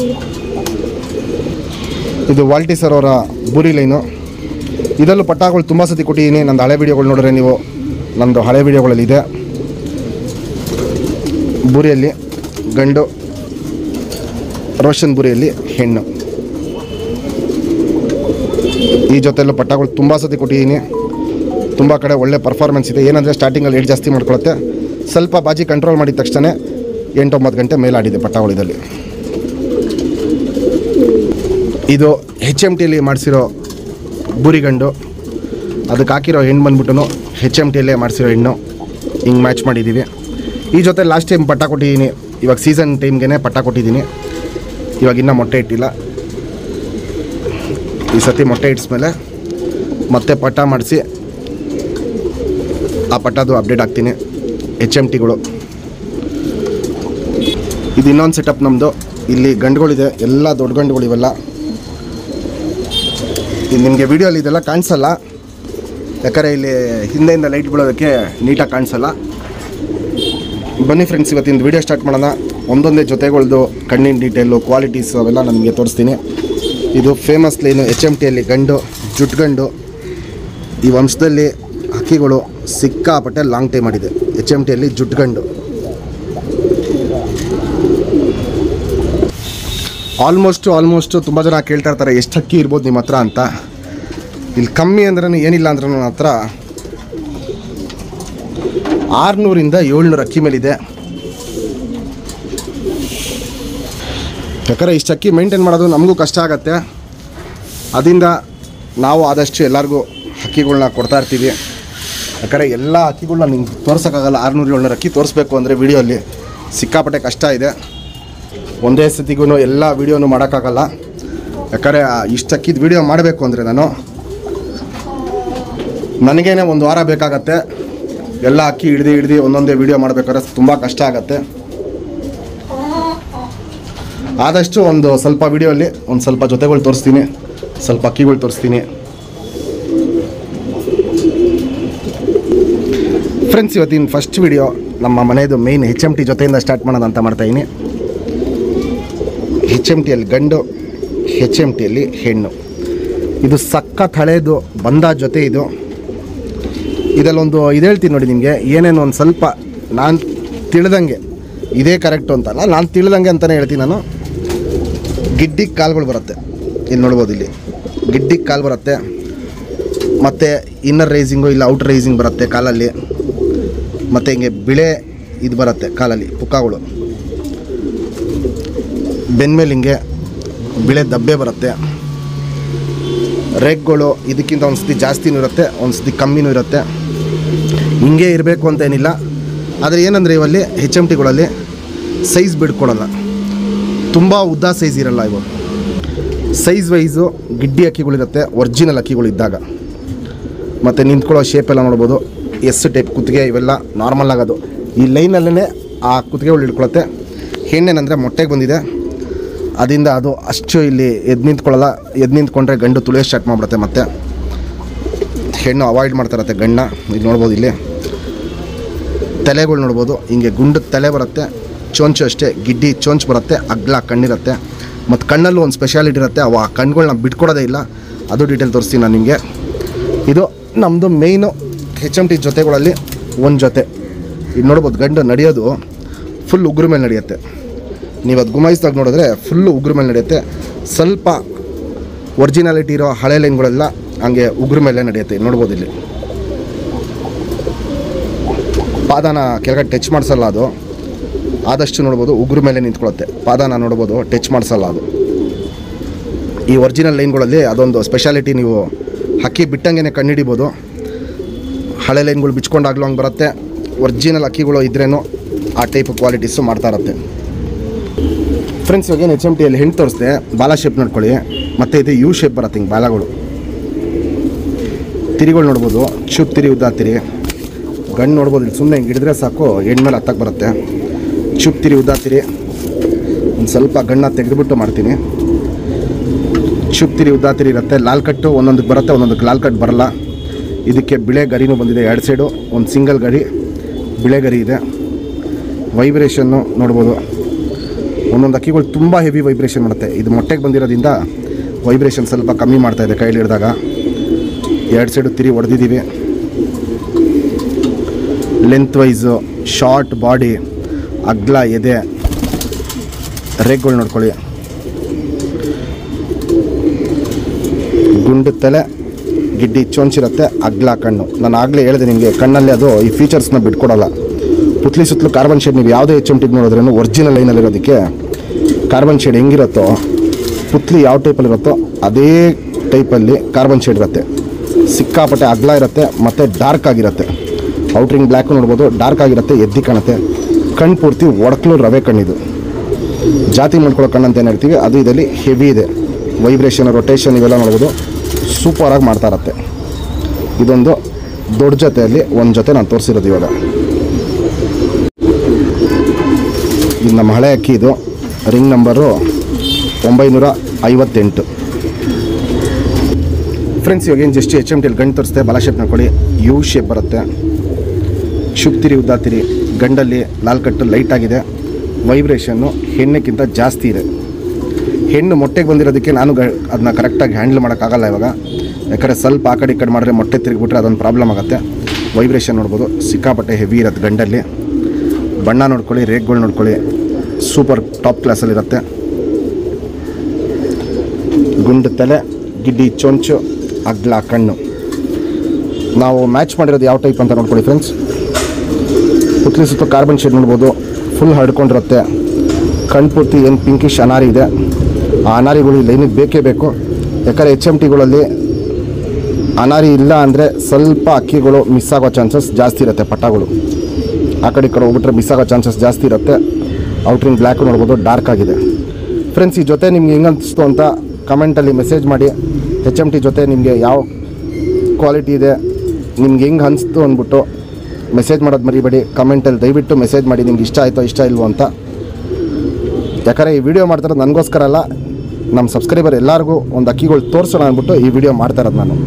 ಇದು ವಾಲ್ಟಿ ಸರ್ ಅವರ ಬೂರಿ ಲೈನು ಇದರಲ್ಲೂ ಪಟ್ಟಾಗಳು ತುಂಬ ಸತಿ ಕೊಟ್ಟಿದ್ದೀನಿ ನಂದು ಹಳೆ ವಿಡಿಯೋಗಳು ನೋಡಿದ್ರೆ ನೀವು ನಂದು ಹಳೆ ವಿಡಿಯೋಗಳಲ್ಲಿ ಇದೆ ಬೂರಿಯಲ್ಲಿ ಗಂಡು ರೋಷನ್ ಬುರಿಯಲ್ಲಿ ಹೆಣ್ಣು ಈ ಜೊತೆಲ್ಲೂ ಪಟ್ಟಗಳು ತುಂಬ ಸತಿ ಕೊಟ್ಟಿದ್ದೀನಿ ತುಂಬ ಕಡೆ ಒಳ್ಳೆ ಪರ್ಫಾರ್ಮೆನ್ಸ್ ಇದೆ ಏನಂದರೆ ಸ್ಟಾರ್ಟಿಂಗಲ್ಲಿ ರೇಟ್ ಜಾಸ್ತಿ ಮಾಡ್ಕೊಳುತ್ತೆ ಸ್ವಲ್ಪ ಬಾಜಿ ಕಂಟ್ರೋಲ್ ಮಾಡಿದ ತಕ್ಷಣ ಎಂಟೊಂಬತ್ತು ಗಂಟೆ ಮೇಲಾಡಿದೆ ಪಟ್ಟಗಳು ಇದರಲ್ಲಿ ಇದು ಹೆಚ್ ಎಮ್ ಟಿಲಿ ಮಾಡಿಸಿರೋ ಬೂರಿಗಂಡು ಅದಕ್ಕೆ ಹಾಕಿರೋ ಹೆಣ್ಣು ಬಂದ್ಬಿಟ್ಟು ಹೆಚ್ ಎಮ್ ಟಿಯಲ್ಲೇ ಮಾಡಿಸಿರೋ ಹೆಣ್ಣು ಹಿಂಗೆ ಮ್ಯಾಚ್ ಮಾಡಿದ್ದೀವಿ ಈ ಜೊತೆ ಲಾಸ್ಟ್ ಟೈಮ್ ಪಟ್ಟ ಕೊಟ್ಟಿದ್ದೀನಿ ಇವಾಗ ಸೀಸನ್ ಟೈಮ್ಗೆ ಪಟ್ಟ ಕೊಟ್ಟಿದ್ದೀನಿ ಇವಾಗ ಇನ್ನೂ ಮೊಟ್ಟೆ ಇಟ್ಟಿಲ್ಲ ಈ ಸತಿ ಮೊಟ್ಟೆ ಇಟ್ಸ್ಮೇಲೆ ಮತ್ತೆ ಪಟ್ಟ ಮಾಡಿಸಿ ಆ ಪಟ್ಟದು ಅಪ್ಡೇಟ್ ಆಗ್ತೀನಿ ಎಚ್ ಎಮ್ ಟಿಗಳು ಇದು ಇನ್ನೊಂದು ಸೆಟಪ್ ನಮ್ಮದು ಇಲ್ಲಿ ಗಂಡುಗಳಿದೆ ಎಲ್ಲ ದೊಡ್ಡ ಗಂಡುಗಳು ಇವೆಲ್ಲ ಇದು ನಿಮಗೆ ವಿಡಿಯೋಲಿ ಇದೆಲ್ಲ ಕಾಣಿಸಲ್ಲ ಯಾಕಂದರೆ ಇಲ್ಲಿ ಹಿಂದೆಯಿಂದ ಲೈಟ್ ಬೀಳೋದಕ್ಕೆ ನೀಟಾಗಿ ಕಾಣಿಸಲ್ಲ ಬನ್ನಿ ಫ್ರೆಂಡ್ಸ್ ಇವತ್ತಿನ ವಿಡಿಯೋ ಸ್ಟಾರ್ಟ್ ಮಾಡೋಣ ಒಂದೊಂದೇ ಜೊತೆಗಳ್ದು ಕಣ್ಣಿನ ಡೀಟೇಲು ಕ್ವಾಲಿಟೀಸ್ ಅವೆಲ್ಲ ನಾನು ನಿಮಗೆ ತೋರಿಸ್ತೀನಿ ಇದು ಫೇಮಸ್ ಲೈನು ಎಚ್ ಎಮ್ ಟಿಯಲ್ಲಿ ಗಂಡು ಜುಟ್ಗಂಡು ಈ ವಂಶದಲ್ಲಿ ಹಕ್ಕಿಗಳು ಸಿಕ್ಕಾಪಟ್ಟೆ ಲಾಂಗ್ ಟೈಮ್ ಮಾಡಿದೆ ಎಚ್ ಎಮ್ ಟಿಯಲ್ಲಿ ಜುಟ್ಗಂಡು ಆಲ್ಮೋಸ್ಟು ಆಲ್ಮೋಸ್ಟು ತುಂಬ ಜನ ಕೇಳ್ತಾ ಇರ್ತಾರೆ ಎಷ್ಟು ಅಕ್ಕಿ ಇರ್ಬೋದು ನಿಮ್ಮ ಹತ್ರ ಅಂತ ಇಲ್ಲಿ ಕಮ್ಮಿ ಅಂದ್ರೂ ಏನಿಲ್ಲ ಅಂದ್ರೂ ನನ್ನ ಹತ್ರ ಆರುನೂರಿಂದ ಏಳ್ನೂರು ಅಕ್ಕಿ ಮೇಲಿದೆ ಯಾಕಂದರೆ ಇಷ್ಟು ಅಕ್ಕಿ ಮೇಂಟೈನ್ ಮಾಡೋದು ನಮಗೂ ಕಷ್ಟ ಆಗತ್ತೆ ಅದರಿಂದ ನಾವು ಆದಷ್ಟು ಎಲ್ಲರಿಗೂ ಹಕ್ಕಿಗಳ್ನ ಕೊಡ್ತಾ ಇರ್ತೀವಿ ಯಾಕಂದರೆ ಎಲ್ಲ ಹಕ್ಕಿಗಳ್ನ ನಿಮ್ಗೆ ತೋರ್ಸೋಕ್ಕಾಗಲ್ಲ ಆರುನೂರು ಏಳ್ನೂರು ಅಕ್ಕಿ ತೋರಿಸ್ಬೇಕು ಅಂದರೆ ವಿಡಿಯೋಲಿ ಸಿಕ್ಕಾಪಟ್ಟೆ ಕಷ್ಟ ಇದೆ ಒಂದೇ ಸತಿಗೂ ಎಲ್ಲ ವೀಡಿಯೋನು ಮಾಡೋಕ್ಕಾಗಲ್ಲ ಯಾಕಂದರೆ ಇಷ್ಟು ಅಕ್ಕಿದ ವೀಡಿಯೋ ಮಾಡಬೇಕು ಅಂದರೆ ನಾನು ನನಗೇನೆ ಒಂದು ವಾರ ಬೇಕಾಗತ್ತೆ ಎಲ್ಲ ಅಕ್ಕಿ ಹಿಡ್ದು ಹಿಡ್ದು ಒಂದೊಂದೇ ವೀಡಿಯೋ ಮಾಡ್ಬೇಕಾದ್ರೆ ತುಂಬ ಕಷ್ಟ ಆಗತ್ತೆ ಆದಷ್ಟು ಒಂದು ಸ್ವಲ್ಪ ವಿಡಿಯೋಲಿ ಒಂದು ಸ್ವಲ್ಪ ಜೊತೆಗಳು ತೋರಿಸ್ತೀನಿ ಸ್ವಲ್ಪ ಅಕ್ಕಿಗಳು ತೋರಿಸ್ತೀನಿ ಫ್ರೆಂಡ್ಸ್ ಇವತ್ತಿನ ಫಸ್ಟ್ ವಿಡಿಯೋ ನಮ್ಮ ಮನೆಯದು ಮೇಯ್ನ್ ಹೆಚ್ ಎಮ್ ಟಿ ಜೊತೆಯಿಂದ ಸ್ಟಾರ್ಟ್ ಮಾಡೋಣ ಅಂತ ಮಾಡ್ತಾಯಿದ್ದೀನಿ ಹೆಚ್ ಎಮ್ ಟಿಯಲ್ಲಿ ಗಂಡು ಹೆಚ್ ಎಮ್ ಟಿಯಲ್ಲಿ ಹೆಣ್ಣು ಇದು ಸಖತ್ ಹಳೇದು ಬಂದ ಜೊತೆ ಇದು ಇದರಲ್ಲೊಂದು ಇದು ಹೇಳ್ತೀನಿ ನೋಡಿ ನಿಮಗೆ ಏನೇನು ಒಂದು ಸ್ವಲ್ಪ ನಾನು ತಿಳಿದಂಗೆ ಇದೇ ಕರೆಕ್ಟು ಅಂತಲ್ಲ ನಾನು ತಿಳಿದಂಗೆ ಅಂತಲೇ ಹೇಳ್ತೀನಿ ನಾನು ಗಿಡ್ಡಿಗೆ ಕಾಲ್ಗಳು ಬರುತ್ತೆ ಇಲ್ಲಿ ನೋಡ್ಬೋದು ಇಲ್ಲಿ ಗಿಡ್ಡಿಗೆ ಕಾಲು ಬರುತ್ತೆ ಮತ್ತು ಇನ್ನರ್ ರೈಸಿಂಗು ಇಲ್ಲ ಔಟ್ ರೈಸಿಂಗ್ ಬರುತ್ತೆ ಕಾಲಲ್ಲಿ ಮತ್ತು ಹಿಂಗೆ ಬಿಳೆ ಇದು ಬರುತ್ತೆ ಕಾಲಲ್ಲಿ ಪುಕ್ಕಗಳು ಬೆನ್ಮೇಲೆ ಹಿಂಗೆ ಬಿಳೆ ದಬ್ಬೆ ಬರುತ್ತೆ ರೇಗ್ಗಳು ಇದಕ್ಕಿಂತ ಒಂದು ಸತಿ ಜಾಸ್ತಿನೂ ಇರುತ್ತೆ ಒಂದು ಸತಿ ಕಮ್ಮಿನೂ ಇರುತ್ತೆ ಹಿಂಗೆ ಇರಬೇಕು ಅಂತ ಏನಿಲ್ಲ ಆದರೆ ಏನಂದರೆ ಇವಲ್ಲಿ ಹೆಚ್ ಎಮ್ ಟಿಗಳಲ್ಲಿ ಸೈಜ್ ಬಿಡ್ಕೊಡಲ್ಲ ತುಂಬ ಉದ್ದ ಸೈಜ್ ಇರಲ್ಲ ಇವು ಸೈಜ್ ವೈಸು ಗಿಡ್ಡಿ ಅಕ್ಕಿಗಳಿರುತ್ತೆ ಒರಿಜಿನಲ್ ಅಕ್ಕಿಗಳು ಇದ್ದಾಗ ಮತ್ತು ನಿಂತ್ಕೊಳ್ಳೋ ಶೇಪ್ ಎಲ್ಲ ನೋಡ್ಬೋದು ಎಸ್ ಟೈಪ್ ಕುತ್ತಿಗೆ ಇವೆಲ್ಲ ನಾರ್ಮಲ್ ಆಗೋದು ಈ ಲೈನಲ್ಲೇ ಆ ಕುತ್ತಿಗೆಗಳು ಹಿಡ್ಕೊಳುತ್ತೆ ಹೆಣ್ಣೇನಂದರೆ ಮೊಟ್ಟೆಗೆ ಬಂದಿದೆ ಅದರಿಂದ ಅದು ಅಷ್ಟು ಇಲ್ಲಿ ಎದ್ದು ನಿಂತ್ಕೊಳ್ಳಲ್ಲ ಎದ್ದು ನಿಂತ್ಕೊಂಡ್ರೆ ಗಂಡು ತುಳಿಯೋ ಸ್ಟಾರ್ಟ್ ಮಾಡಿಬಿಡುತ್ತೆ ಮತ್ತೆ ಹೆಣ್ಣು ಅವಾಯ್ಡ್ ಮಾಡ್ತಾರತ್ತೆ ಗಂಡ ಇಲ್ಲಿ ನೋಡ್ಬೋದು ಇಲ್ಲಿ ತಲೆಗಳು ನೋಡ್ಬೋದು ಹಿಂಗೆ ಗುಂಡು ತಲೆ ಬರುತ್ತೆ ಚೊಂಚು ಅಷ್ಟೇ ಗಿಡ್ಡಿ ಚೊಂಚು ಬರುತ್ತೆ ಅಗ್ಲ ಕಣ್ಣಿರುತ್ತೆ ಮತ್ತು ಕಣ್ಣಲ್ಲೂ ಒಂದು ಸ್ಪೆಷಾಲಿಟಿ ಇರುತ್ತೆ ಅವು ಆ ಕಣ್ಗಳನ್ನ ಬಿಟ್ಕೊಡೋದೇ ಇಲ್ಲ ಅದು ಡೀಟೇಲ್ ತೋರಿಸ್ತೀನಿ ನಾನು ನಿಮಗೆ ಇದು ನಮ್ಮದು ಮೇಯ್ನು ಹೆಚ್ ಎಮ್ ಟಿ ಜೊತೆಗಳಲ್ಲಿ ಒಂದು ಜೊತೆ ಇದು ನೋಡ್ಬೋದು ಗಂಡು ನಡೆಯೋದು ಫುಲ್ ಉಗುರು ಮೇಲೆ ನಡೆಯುತ್ತೆ ನೀವು ಅದು ಗುಮಾಯಿಸಿದಾಗ ನೋಡಿದ್ರೆ ಫುಲ್ಲು ಉಗುರು ಮೇಲೆ ನಡೆಯುತ್ತೆ ಸ್ವಲ್ಪ ಒರಿಜಿನಾಲಿಟಿ ಇರೋ ಹಳೆ ಲೈನ್ಗಳೆಲ್ಲ ಹಂಗೆ ಉಗುರು ಮೇಲೆ ನಡೆಯುತ್ತೆ ಇಲ್ಲಿ ನೋಡ್ಬೋದು ಇಲ್ಲಿ ಪಾದನ ಕೆಳಗಡೆ ಟಚ್ ಮಾಡಿಸಲ್ಲ ಅದು ಆದಷ್ಟು ನೋಡ್ಬೋದು ಉಗುರು ಮೇಲೆ ನಿಂತ್ಕೊಳ್ಳುತ್ತೆ ಪಾದನ ನೋಡ್ಬೋದು ಟಚ್ ಮಾಡಿಸಲ್ಲ ಅದು ಈ ಒರಿಜಿನಲ್ ಲೈನ್ಗಳಲ್ಲಿ ಅದೊಂದು ಸ್ಪೆಷಾಲಿಟಿ ನೀವು ಹಕ್ಕಿ ಬಿಟ್ಟಂಗೆ ಕಂಡುಹಿಡಿಬೋದು ಹಳೆ ಲೈನ್ಗಳು ಬಿಚ್ಕೊಂಡಾಗ್ಲೂ ಹಂಗೆ ಬರುತ್ತೆ ಒರಿಜಿನಲ್ ಅಕ್ಕಿಗಳು ಇದ್ರೇನು ಆ ಟೈಪ್ ಕ್ವಾಲಿಟೀಸು ಮಾಡ್ತಾ ಇರುತ್ತೆ ಫ್ರೆಂಡ್ಸ್ ಇವಾಗ ಏನು ಎಚ್ ಎಮ್ ಟಿಯಲ್ಲಿ ಹೆಣ್ಣು ತೋರಿಸ್ದೆ ಬಾಲ ಶೇಪ್ ನೋಡ್ಕೊಳ್ಳಿ ಮತ್ತು ಇದು ಯು ಶೇಪ್ ಬರುತ್ತೆ ಹಿಂಗೆ ಬಾಲಗಳು ತಿರಿಗಳು ನೋಡ್ಬೋದು ಚೂಪ್ ತಿರಿ ಉದ್ದ ತಿರಿ ಗಂಡು ನೋಡ್ಬೋದು ಇಲ್ಲಿ ಸುಮ್ಮನೆ ಹಿಂಗೆ ಹಿಡಿದ್ರೆ ಸಾಕು ಹೆಣ್ಣು ಮೇಲೆ ಹತ್ತಕ್ಕೆ ಬರುತ್ತೆ ಚುಪ್ ತಿರಿ ಉದ್ದ ತಿರಿ ಒಂದು ಸ್ವಲ್ಪ ಗಣ್ಣ ತೆಗೆದುಬಿಟ್ಟು ಮಾಡ್ತೀನಿ ಚುಪ್ ತಿರಿ ಉದ್ದ ತಿರಿ ಇರುತ್ತೆ ಲಾಲ್ ಕಟ್ಟು ಒಂದೊಂದಕ್ಕೆ ಬರುತ್ತೆ ಒಂದೊಂದಕ್ಕೆ ಲಾಲ್ ಕಟ್ ಬರಲ್ಲ ಇದಕ್ಕೆ ಬಿಳೆ ಗರಿನೂ ಬಂದಿದೆ ಎರಡು ಸೈಡು ಒಂದು ಸಿಂಗಲ್ ಗರಿ ಬಿಳೆ ಗರಿ ಇದೆ ವೈಬ್ರೇಷನ್ನು ನೋಡ್ಬೋದು ಒಂದೊಂದು ಅಕ್ಕಿಗಳು ತುಂಬ ಹೆವಿ ವೈಬ್ರೇಷನ್ ಮಾಡುತ್ತೆ ಇದು ಮೊಟ್ಟೆಗೆ ಬಂದಿರೋದ್ರಿಂದ ವೈಬ್ರೇಷನ್ ಸ್ವಲ್ಪ ಕಮ್ಮಿ ಮಾಡ್ತಾ ಇದೆ ಕೈಲಿ ಹಿಡಿದಾಗ ಎರಡು ಸೈಡು ತಿರಿ ಹೊಡೆದಿದ್ದೀವಿ ಲೆಂತ್ ವೈಸು ಶಾರ್ಟ್ ಬಾಡಿ ಅಗ್ಲ ಎದೆ ರೇಗ್ಗಳು ನೋಡ್ಕೊಳ್ಳಿ ಗುಂಡು ತಲೆ ಗಿಡ್ಡಿ ಚೊಂಚಿರುತ್ತೆ ಅಗ್ಲ ಕಣ್ಣು ನಾನು ಆಗಲೇ ಹೇಳಿದೆ ನಿಮಗೆ ಕಣ್ಣಲ್ಲಿ ಅದು ಈ ಫೀಚರ್ಸ್ನ ಬಿಟ್ಕೊಡಲ್ಲ ಪುತ್ಲಿ ಸುತ್ತಲೂ ಕಾರ್ಬನ್ ಶೇಡ್ ನೀವು ಯಾವುದೇ ಎಚ್ ಎಮ್ ಟಿಗೆ ನೋಡಿದ್ರೂ ಒರಿಜಿನಲ್ ಲೈನಲ್ಲಿರೋದಕ್ಕೆ ಕಾರ್ಬನ್ ಶೇಡ್ ಹೆಂಗಿರುತ್ತೋ ಪುತ್ಲಿ ಯಾವ ಟೈಪಲ್ಲಿರುತ್ತೋ ಅದೇ ಟೈಪಲ್ಲಿ ಕಾರ್ಬನ್ ಶೇಡ್ ಇರುತ್ತೆ ಸಿಕ್ಕಾಪಟ್ಟೆ ಅಗ್ಲ ಇರುತ್ತೆ ಮತ್ತು ಡಾರ್ಕ್ ಆಗಿರುತ್ತೆ ಔಟ್ರಿಂಗ್ ಬ್ಲ್ಯಾಕ್ ನೋಡ್ಬೋದು ಡಾರ್ಕ್ ಆಗಿರುತ್ತೆ ಎದ್ದಿ ಕಾಣುತ್ತೆ ಕಣ್ಣು ಪೂರ್ತಿ ಒಡಕಲು ರವೆ ಕಣ್ಣಿದು ಜಾತಿ ಮಾಡ್ಕೊಳ್ಳೋ ಕಣ್ಣು ಅಂತ ಏನು ಹೇಳ್ತೀವಿ ಅದು ಇದರಲ್ಲಿ ಹೆವಿ ಇದೆ ವೈಬ್ರೇಷನ್ ರೊಟೇಷನ್ ಇವೆಲ್ಲ ನೋಡ್ಬೋದು ಸೂಪರಾಗಿ ಮಾಡ್ತಾ ಇರತ್ತೆ ಇದೊಂದು ದೊಡ್ಡ ಜೊತೆಯಲ್ಲಿ ಒಂದು ಜೊತೆ ನಾನು ತೋರಿಸಿರೋದು ಇವಾಗ ಇದು ನಮ್ಮ ಹಳೆ ಅಕ್ಕಿ ಇದು ರಿಂಗ್ ನಂಬರು ಒಂಬೈನೂರ ಐವತ್ತೆಂಟು ಫ್ರೆಂಡ್ಸ್ ಇವಾಗ ಏನು ಜಸ್ಟ್ ಎಚ್ ಎಮ್ ಟಿಲಿ ಗಂಡು ತೋರಿಸ್ತೆ ಬಲ ಶೇಪ್ ನೋಡ್ಕೊಳ್ಳಿ ಯು ಶೇಪ್ ಬರುತ್ತೆ ಶುಕ್ತಿರಿ ಉದ್ದಾತಿರಿ ಗಂಡಲ್ಲಿ ಲಾಲ್ ಕಟ್ಟು ಲೈಟ್ ಆಗಿದೆ ವೈಬ್ರೇಷನ್ನು ಹೆಣ್ಣಿಗಿಂತ ಜಾಸ್ತಿ ಇದೆ ಹೆಣ್ಣು ಮೊಟ್ಟೆಗೆ ಬಂದಿರೋದಕ್ಕೆ ನಾನು ಗ ಅದನ್ನ ಕರೆಕ್ಟಾಗಿ ಹ್ಯಾಂಡಲ್ ಮಾಡೋಕ್ಕಾಗಲ್ಲ ಇವಾಗ ಯಾಕಂದರೆ ಸ್ವಲ್ಪ ಆ ಕಡೆ ಈ ಕಡೆ ಮಾಡಿದ್ರೆ ಮೊಟ್ಟೆ ತಿರುಗಿಬಿಟ್ರೆ ಅದೊಂದು ಪ್ರಾಬ್ಲಮ್ ಆಗುತ್ತೆ ವೈಬ್ರೇಷನ್ ನೋಡ್ಬೋದು ಸಿಕ್ಕಾಪಟ್ಟೆ ಹೆವಿ ಇರುತ್ತೆ ಗಂಡಲ್ಲಿ ಬಣ್ಣ ನೋಡ್ಕೊಳ್ಳಿ ರೇಗ್ಗಳು ನೋಡ್ಕೊಳ್ಳಿ ಸೂಪರ್ ಟಾಪ್ ಕ್ಲಾಸಲ್ಲಿರುತ್ತೆ ಗುಂಡು ತಲೆ ಗಿಡ್ಡಿ ಚೊಂಚು ಅಗ್ಲ ಕಣ್ಣು ನಾವು ಮ್ಯಾಚ್ ಮಾಡಿರೋದು ಯಾವ ಟೈಪ್ ಅಂತ ನೋಡ್ಕೊಳ್ಳಿ ಫ್ರೆಂಡ್ಸ್ ಪುತ್ಲಿ ಸುತ್ತ ಕಾರ್ಬನ್ ಶೇಡ್ ನೋಡ್ಬೋದು ಫುಲ್ ಹರ್ಡ್ಕೊಂಡಿರುತ್ತೆ ಕಣ್ಣು ಪೂರ್ತಿ ಏನು ಪಿಂಕಿಶ್ ಅನಾರಿ ಇದೆ ಆ ಅನಾರಿಗಳು ಈ ಲೈನಿಗೆ ಬೇಕೇ ಬೇಕು ಯಾಕಂದರೆ ಎಚ್ ಎಮ್ ಟಿಗಳಲ್ಲಿ ಅನಾರಿ ಇಲ್ಲ ಅಂದರೆ ಸ್ವಲ್ಪ ಅಕ್ಕಿಗಳು ಮಿಸ್ ಆಗೋ ಚಾನ್ಸಸ್ ಜಾಸ್ತಿ ಇರುತ್ತೆ ಪಟ್ಟಗಳು ಆ ಕಡೆ ಈ ಕಡೆ ಹೋಗ್ಬಿಟ್ರೆ ಮಿಸ್ ಆಗೋ ಚಾನ್ಸಸ್ ಜಾಸ್ತಿ ಇರುತ್ತೆ ಔಟ್ರಿಂಗ್ ಬ್ಲ್ಯಾಕ್ ನೋಡ್ಬೋದು ಡಾರ್ಕ್ ಆಗಿದೆ ಫ್ರೆಂಡ್ಸ್ ಈ ಜೊತೆ ನಿಮ್ಗೆ ಹೆಂಗೆ ಅನಿಸ್ತು ಅಂತ ಕಮೆಂಟಲ್ಲಿ ಮೆಸೇಜ್ ಮಾಡಿ ಎಚ್ ಎಮ್ ಟಿ ಜೊತೆ ನಿಮಗೆ ಯಾವ ಕ್ವಾಲಿಟಿ ಇದೆ ನಿಮ್ಗೆ ಹೆಂಗೆ ಅನಿಸ್ತು ಅಂದ್ಬಿಟ್ಟು ಮೆಸೇಜ್ ಮಾಡೋದು ಮರಿಬೇಡಿ ಕಮೆಂಟಲ್ಲಿ ದಯವಿಟ್ಟು ಮೆಸೇಜ್ ಮಾಡಿ ನಿಮ್ಗೆ ಇಷ್ಟ ಆಯಿತೋ ಇಷ್ಟ ಇಲ್ವೋ ಅಂತ ಯಾಕಂದರೆ ಈ ವಿಡಿಯೋ ಮಾಡ್ತಿರೋದು ನನಗೋಸ್ಕರ ಅಲ್ಲ ನಮ್ಮ ಸಬ್ಸ್ಕ್ರೈಬರ್ ಎಲ್ಲರಿಗೂ ಒಂದು ಅಕ್ಕಿಗಳು ತೋರಿಸೋಣ ಅಂದ್ಬಿಟ್ಟು ಈ ವಿಡಿಯೋ ಮಾಡ್ತಾ ಇರೋದು ನಾನು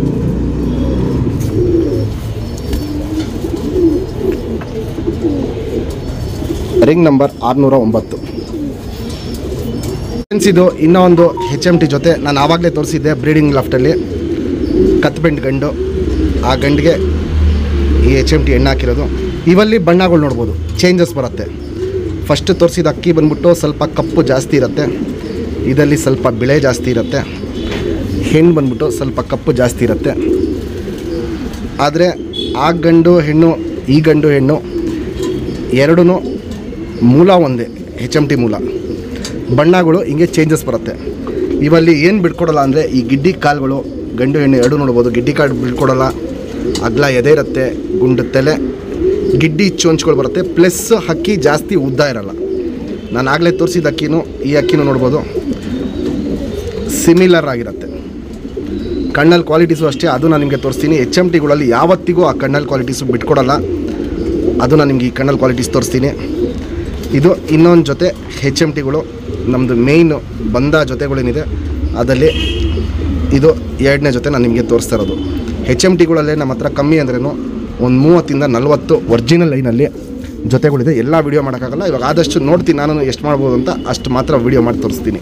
ರಿಂಗ್ ನಂಬರ್ ಆರುನೂರ ಒಂಬತ್ತು ಫ್ರೆಂಡ್ಸ್ ಇದು ಇನ್ನೂ ಒಂದು ಹೆಚ್ ಎಮ್ ಟಿ ಜೊತೆ ನಾನು ಆವಾಗಲೇ ತೋರಿಸಿದ್ದೆ ಬ್ರೀಡಿಂಗ್ ಲಾಫ್ಟಲ್ಲಿ ಕತ್ಬೆಂಡ್ ಗಂಡು ಆ ಗಂಡಿಗೆ ಈ ಎಚ್ ಎಮ್ ಟಿ ಹೆಣ್ಣು ಹಾಕಿರೋದು ಇವಲ್ಲಿ ಬಣ್ಣಗಳು ನೋಡ್ಬೋದು ಚೇಂಜಸ್ ಬರುತ್ತೆ ಫಸ್ಟ್ ತೋರಿಸಿದ ಅಕ್ಕಿ ಬಂದ್ಬಿಟ್ಟು ಸ್ವಲ್ಪ ಕಪ್ಪು ಜಾಸ್ತಿ ಇರುತ್ತೆ ಇದರಲ್ಲಿ ಸ್ವಲ್ಪ ಬಿಳೆ ಜಾಸ್ತಿ ಇರುತ್ತೆ ಹೆಣ್ಣು ಬಂದ್ಬಿಟ್ಟು ಸ್ವಲ್ಪ ಕಪ್ಪು ಜಾಸ್ತಿ ಇರುತ್ತೆ ಆದರೆ ಆ ಗಂಡು ಹೆಣ್ಣು ಈ ಗಂಡು ಹೆಣ್ಣು ಎರಡೂ ಮೂಲ ಒಂದೇ ಹೆಚ್ ಎಮ್ ಟಿ ಮೂಲ ಬಣ್ಣಗಳು ಹಿಂಗೆ ಚೇಂಜಸ್ ಬರುತ್ತೆ ಇವಲ್ಲಿ ಏನು ಬಿಟ್ಕೊಡಲ್ಲ ಅಂದರೆ ಈ ಗಿಡ್ಡಿ ಕಾಳುಗಳು ಗಂಡು ಹೆಣ್ಣು ಎರಡು ನೋಡ್ಬೋದು ಗಿಡ್ಡಿ ಕಾಳು ಬಿಟ್ಕೊಡಲ್ಲ ಅಗ್ಲ ಎದೆ ಇರುತ್ತೆ ಗುಂಡು ತಲೆ ಗಿಡ್ಡಿ ಚೊಂಚ್ಗಳು ಬರುತ್ತೆ ಪ್ಲಸ್ ಹಕ್ಕಿ ಜಾಸ್ತಿ ಉದ್ದ ಇರಲ್ಲ ನಾನು ಆಗಲೇ ತೋರಿಸಿದ ಅಕ್ಕಿನೂ ಈ ಅಕ್ಕಿನೂ ನೋಡ್ಬೋದು ಸಿಮಿಲರ್ ಆಗಿರುತ್ತೆ ಕಣ್ಣಲ್ಲಿ ಕ್ವಾಲಿಟೀಸು ಅಷ್ಟೇ ಅದು ನಾನು ನಿಮಗೆ ತೋರಿಸ್ತೀನಿ ಎಚ್ ಎಮ್ ಟಿಗಳಲ್ಲಿ ಯಾವತ್ತಿಗೂ ಆ ಕಣ್ಣಲ್ಲಿ ಕ್ವಾಲಿಟೀಸು ಬಿಟ್ಕೊಡಲ್ಲ ಅದು ನಾನು ನಿಮ್ಗೆ ಈ ಕಣ್ಣಲ್ಲಿ ಕ್ವಾಲಿಟೀಸ್ ತೋರಿಸ್ತೀನಿ ಇದು ಇನ್ನೊಂದು ಜೊತೆ ಹೆಚ್ ಎಮ್ ಟಿಗಳು ನಮ್ಮದು ಮೇಯ್ನು ಬಂದ ಜೊತೆಗಳೇನಿದೆ ಅದರಲ್ಲಿ ಇದು ಎರಡನೇ ಜೊತೆ ನಾನು ನಿಮಗೆ ತೋರಿಸ್ತಾ ಇರೋದು ಹೆಚ್ ಎಮ್ ಟಿಗಳಲ್ಲೇ ನಮ್ಮ ಹತ್ರ ಕಮ್ಮಿ ಅಂದ್ರೂ ಒಂದು ಮೂವತ್ತಿಂದ ನಲ್ವತ್ತು ಒರಿಜಿನಲ್ ಲೈನಲ್ಲಿ ಜೊತೆಗಳಿದೆ ಎಲ್ಲ ವೀಡಿಯೋ ಮಾಡೋಕ್ಕಾಗಲ್ಲ ಇವಾಗ ಆದಷ್ಟು ನೋಡ್ತೀನಿ ನಾನು ಎಷ್ಟು ಮಾಡ್ಬೋದು ಅಂತ ಅಷ್ಟು ಮಾತ್ರ ವೀಡಿಯೋ ಮಾಡಿ ತೋರಿಸ್ತೀನಿ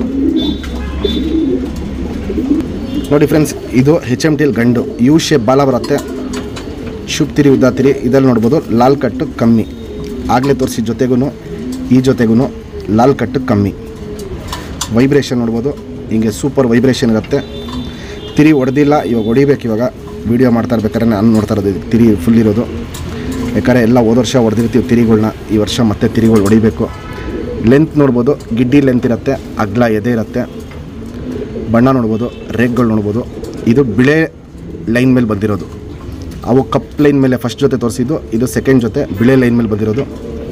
ನೋಡಿ ಫ್ರೆಂಡ್ಸ್ ಇದು ಹೆಚ್ ಎಮ್ ಟಿಲ್ ಗಂಡು ಯು ಶೇಪ್ ಬಾಲ ಬರುತ್ತೆ ಶುಭ್ ತಿರಿ ಉದ್ದ ತಿರಿ ಇದರಲ್ಲಿ ನೋಡ್ಬೋದು ಲಾಲ್ ಕಟ್ಟು ಕಮ್ಮಿ ಆಗಲೇ ತೋರಿಸಿ ಜೊತೆಗೂ ಈ ಜೊತೆಗೂ ಲಾಲ್ ಕಟ್ಟು ಕಮ್ಮಿ ವೈಬ್ರೇಷನ್ ನೋಡ್ಬೋದು ಹಿಂಗೆ ಸೂಪರ್ ವೈಬ್ರೇಷನ್ ಇರುತ್ತೆ ತಿರಿ ಹೊಡೆದಿಲ್ಲ ಇವಾಗ ಹೊಡಿಬೇಕು ಇವಾಗ ವೀಡಿಯೋ ಮಾಡ್ತಾ ಇರ್ಬೇಕಾದ್ರೆ ನಾನು ನೋಡ್ತಾ ಇರೋದು ಇದು ತಿರಿ ಫುಲ್ ಇರೋದು ಯಾಕಂದರೆ ಎಲ್ಲ ಹೋದ ವರ್ಷ ಹೊಡೆದಿರ್ತೀವಿ ತಿರಿಗಳ್ನ ಈ ವರ್ಷ ಮತ್ತೆ ತಿರಿಗಳು ಹೊಡಿಬೇಕು ಲೆಂತ್ ನೋಡ್ಬೋದು ಗಿಡ್ಡಿ ಲೆಂತ್ ಇರುತ್ತೆ ಅಗ್ಲ ಎದೆ ಇರುತ್ತೆ ಬಣ್ಣ ನೋಡ್ಬೋದು ರೇಗ್ಗಳು ನೋಡ್ಬೋದು ಇದು ಬಿಳೆ ಲೈನ್ ಮೇಲೆ ಬಂದಿರೋದು ಅವು ಕಪ್ ಲೈನ್ ಮೇಲೆ ಫಸ್ಟ್ ಜೊತೆ ತೋರಿಸಿದ್ದು ಇದು ಸೆಕೆಂಡ್ ಜೊತೆ ಬಿಳೆ ಲೈನ್ ಮೇಲೆ ಬಂದಿರೋದು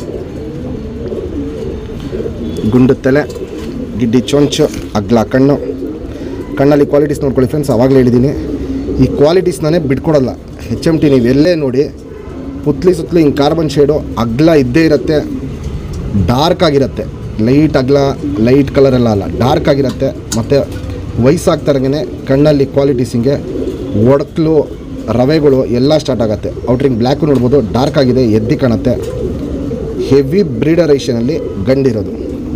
ಗುಂಡು ತಲೆ ಗಿಡ್ಡಿ ಚೊಂಚು ಅಗ್ಲ ಕಣ್ಣು ಕಣ್ಣಲ್ಲಿ ಕ್ವಾಲಿಟೀಸ್ ನೋಡ್ಕೊಳ್ಳಿ ಫ್ರೆಂಡ್ಸ್ ಆವಾಗಲೇ ಹೇಳಿದ್ದೀನಿ ಈ ಕ್ವಾಲಿಟೀಸ್ನೇ ಬಿಟ್ಕೊಡಲ್ಲ ಹೆಚ್ ಎಮ್ ಟಿ ನೀವು ಎಲ್ಲೇ ನೋಡಿ ಪುತ್ಲಿ ಸುತ್ತಲಿ ಹಿಂಗೆ ಕಾರ್ಬನ್ ಶೇಡು ಅಗ್ಲ ಇದ್ದೇ ಇರುತ್ತೆ ಡಾರ್ಕ್ ಆಗಿರುತ್ತೆ ಲೈಟ್ ಅಗ್ಲ ಲೈಟ್ ಕಲರ್ ಎಲ್ಲ ಅಲ್ಲ ಡಾರ್ಕ್ ಆಗಿರುತ್ತೆ ಮತ್ತು ವಯಸ್ಸಾಗ್ತಾರಂಗೆ ಕಣ್ಣಲ್ಲಿ ಕ್ವಾಲಿಟೀಸ್ ಹಿಂಗೆ ಒಡಕ್ಲು ರವೆಗಳು ಎಲ್ಲ ಸ್ಟಾರ್ಟ್ ಆಗುತ್ತೆ ಔಟ್ರಿಂಗ್ ಬ್ಲ್ಯಾಕು ನೋಡ್ಬೋದು ಡಾರ್ಕ್ ಆಗಿದೆ ಎದ್ದಿ ಕಾಣುತ್ತೆ ಹೆವಿ ಬ್ರೀಡರೇಷನಲ್ಲಿ ಗಂಡಿರೋದು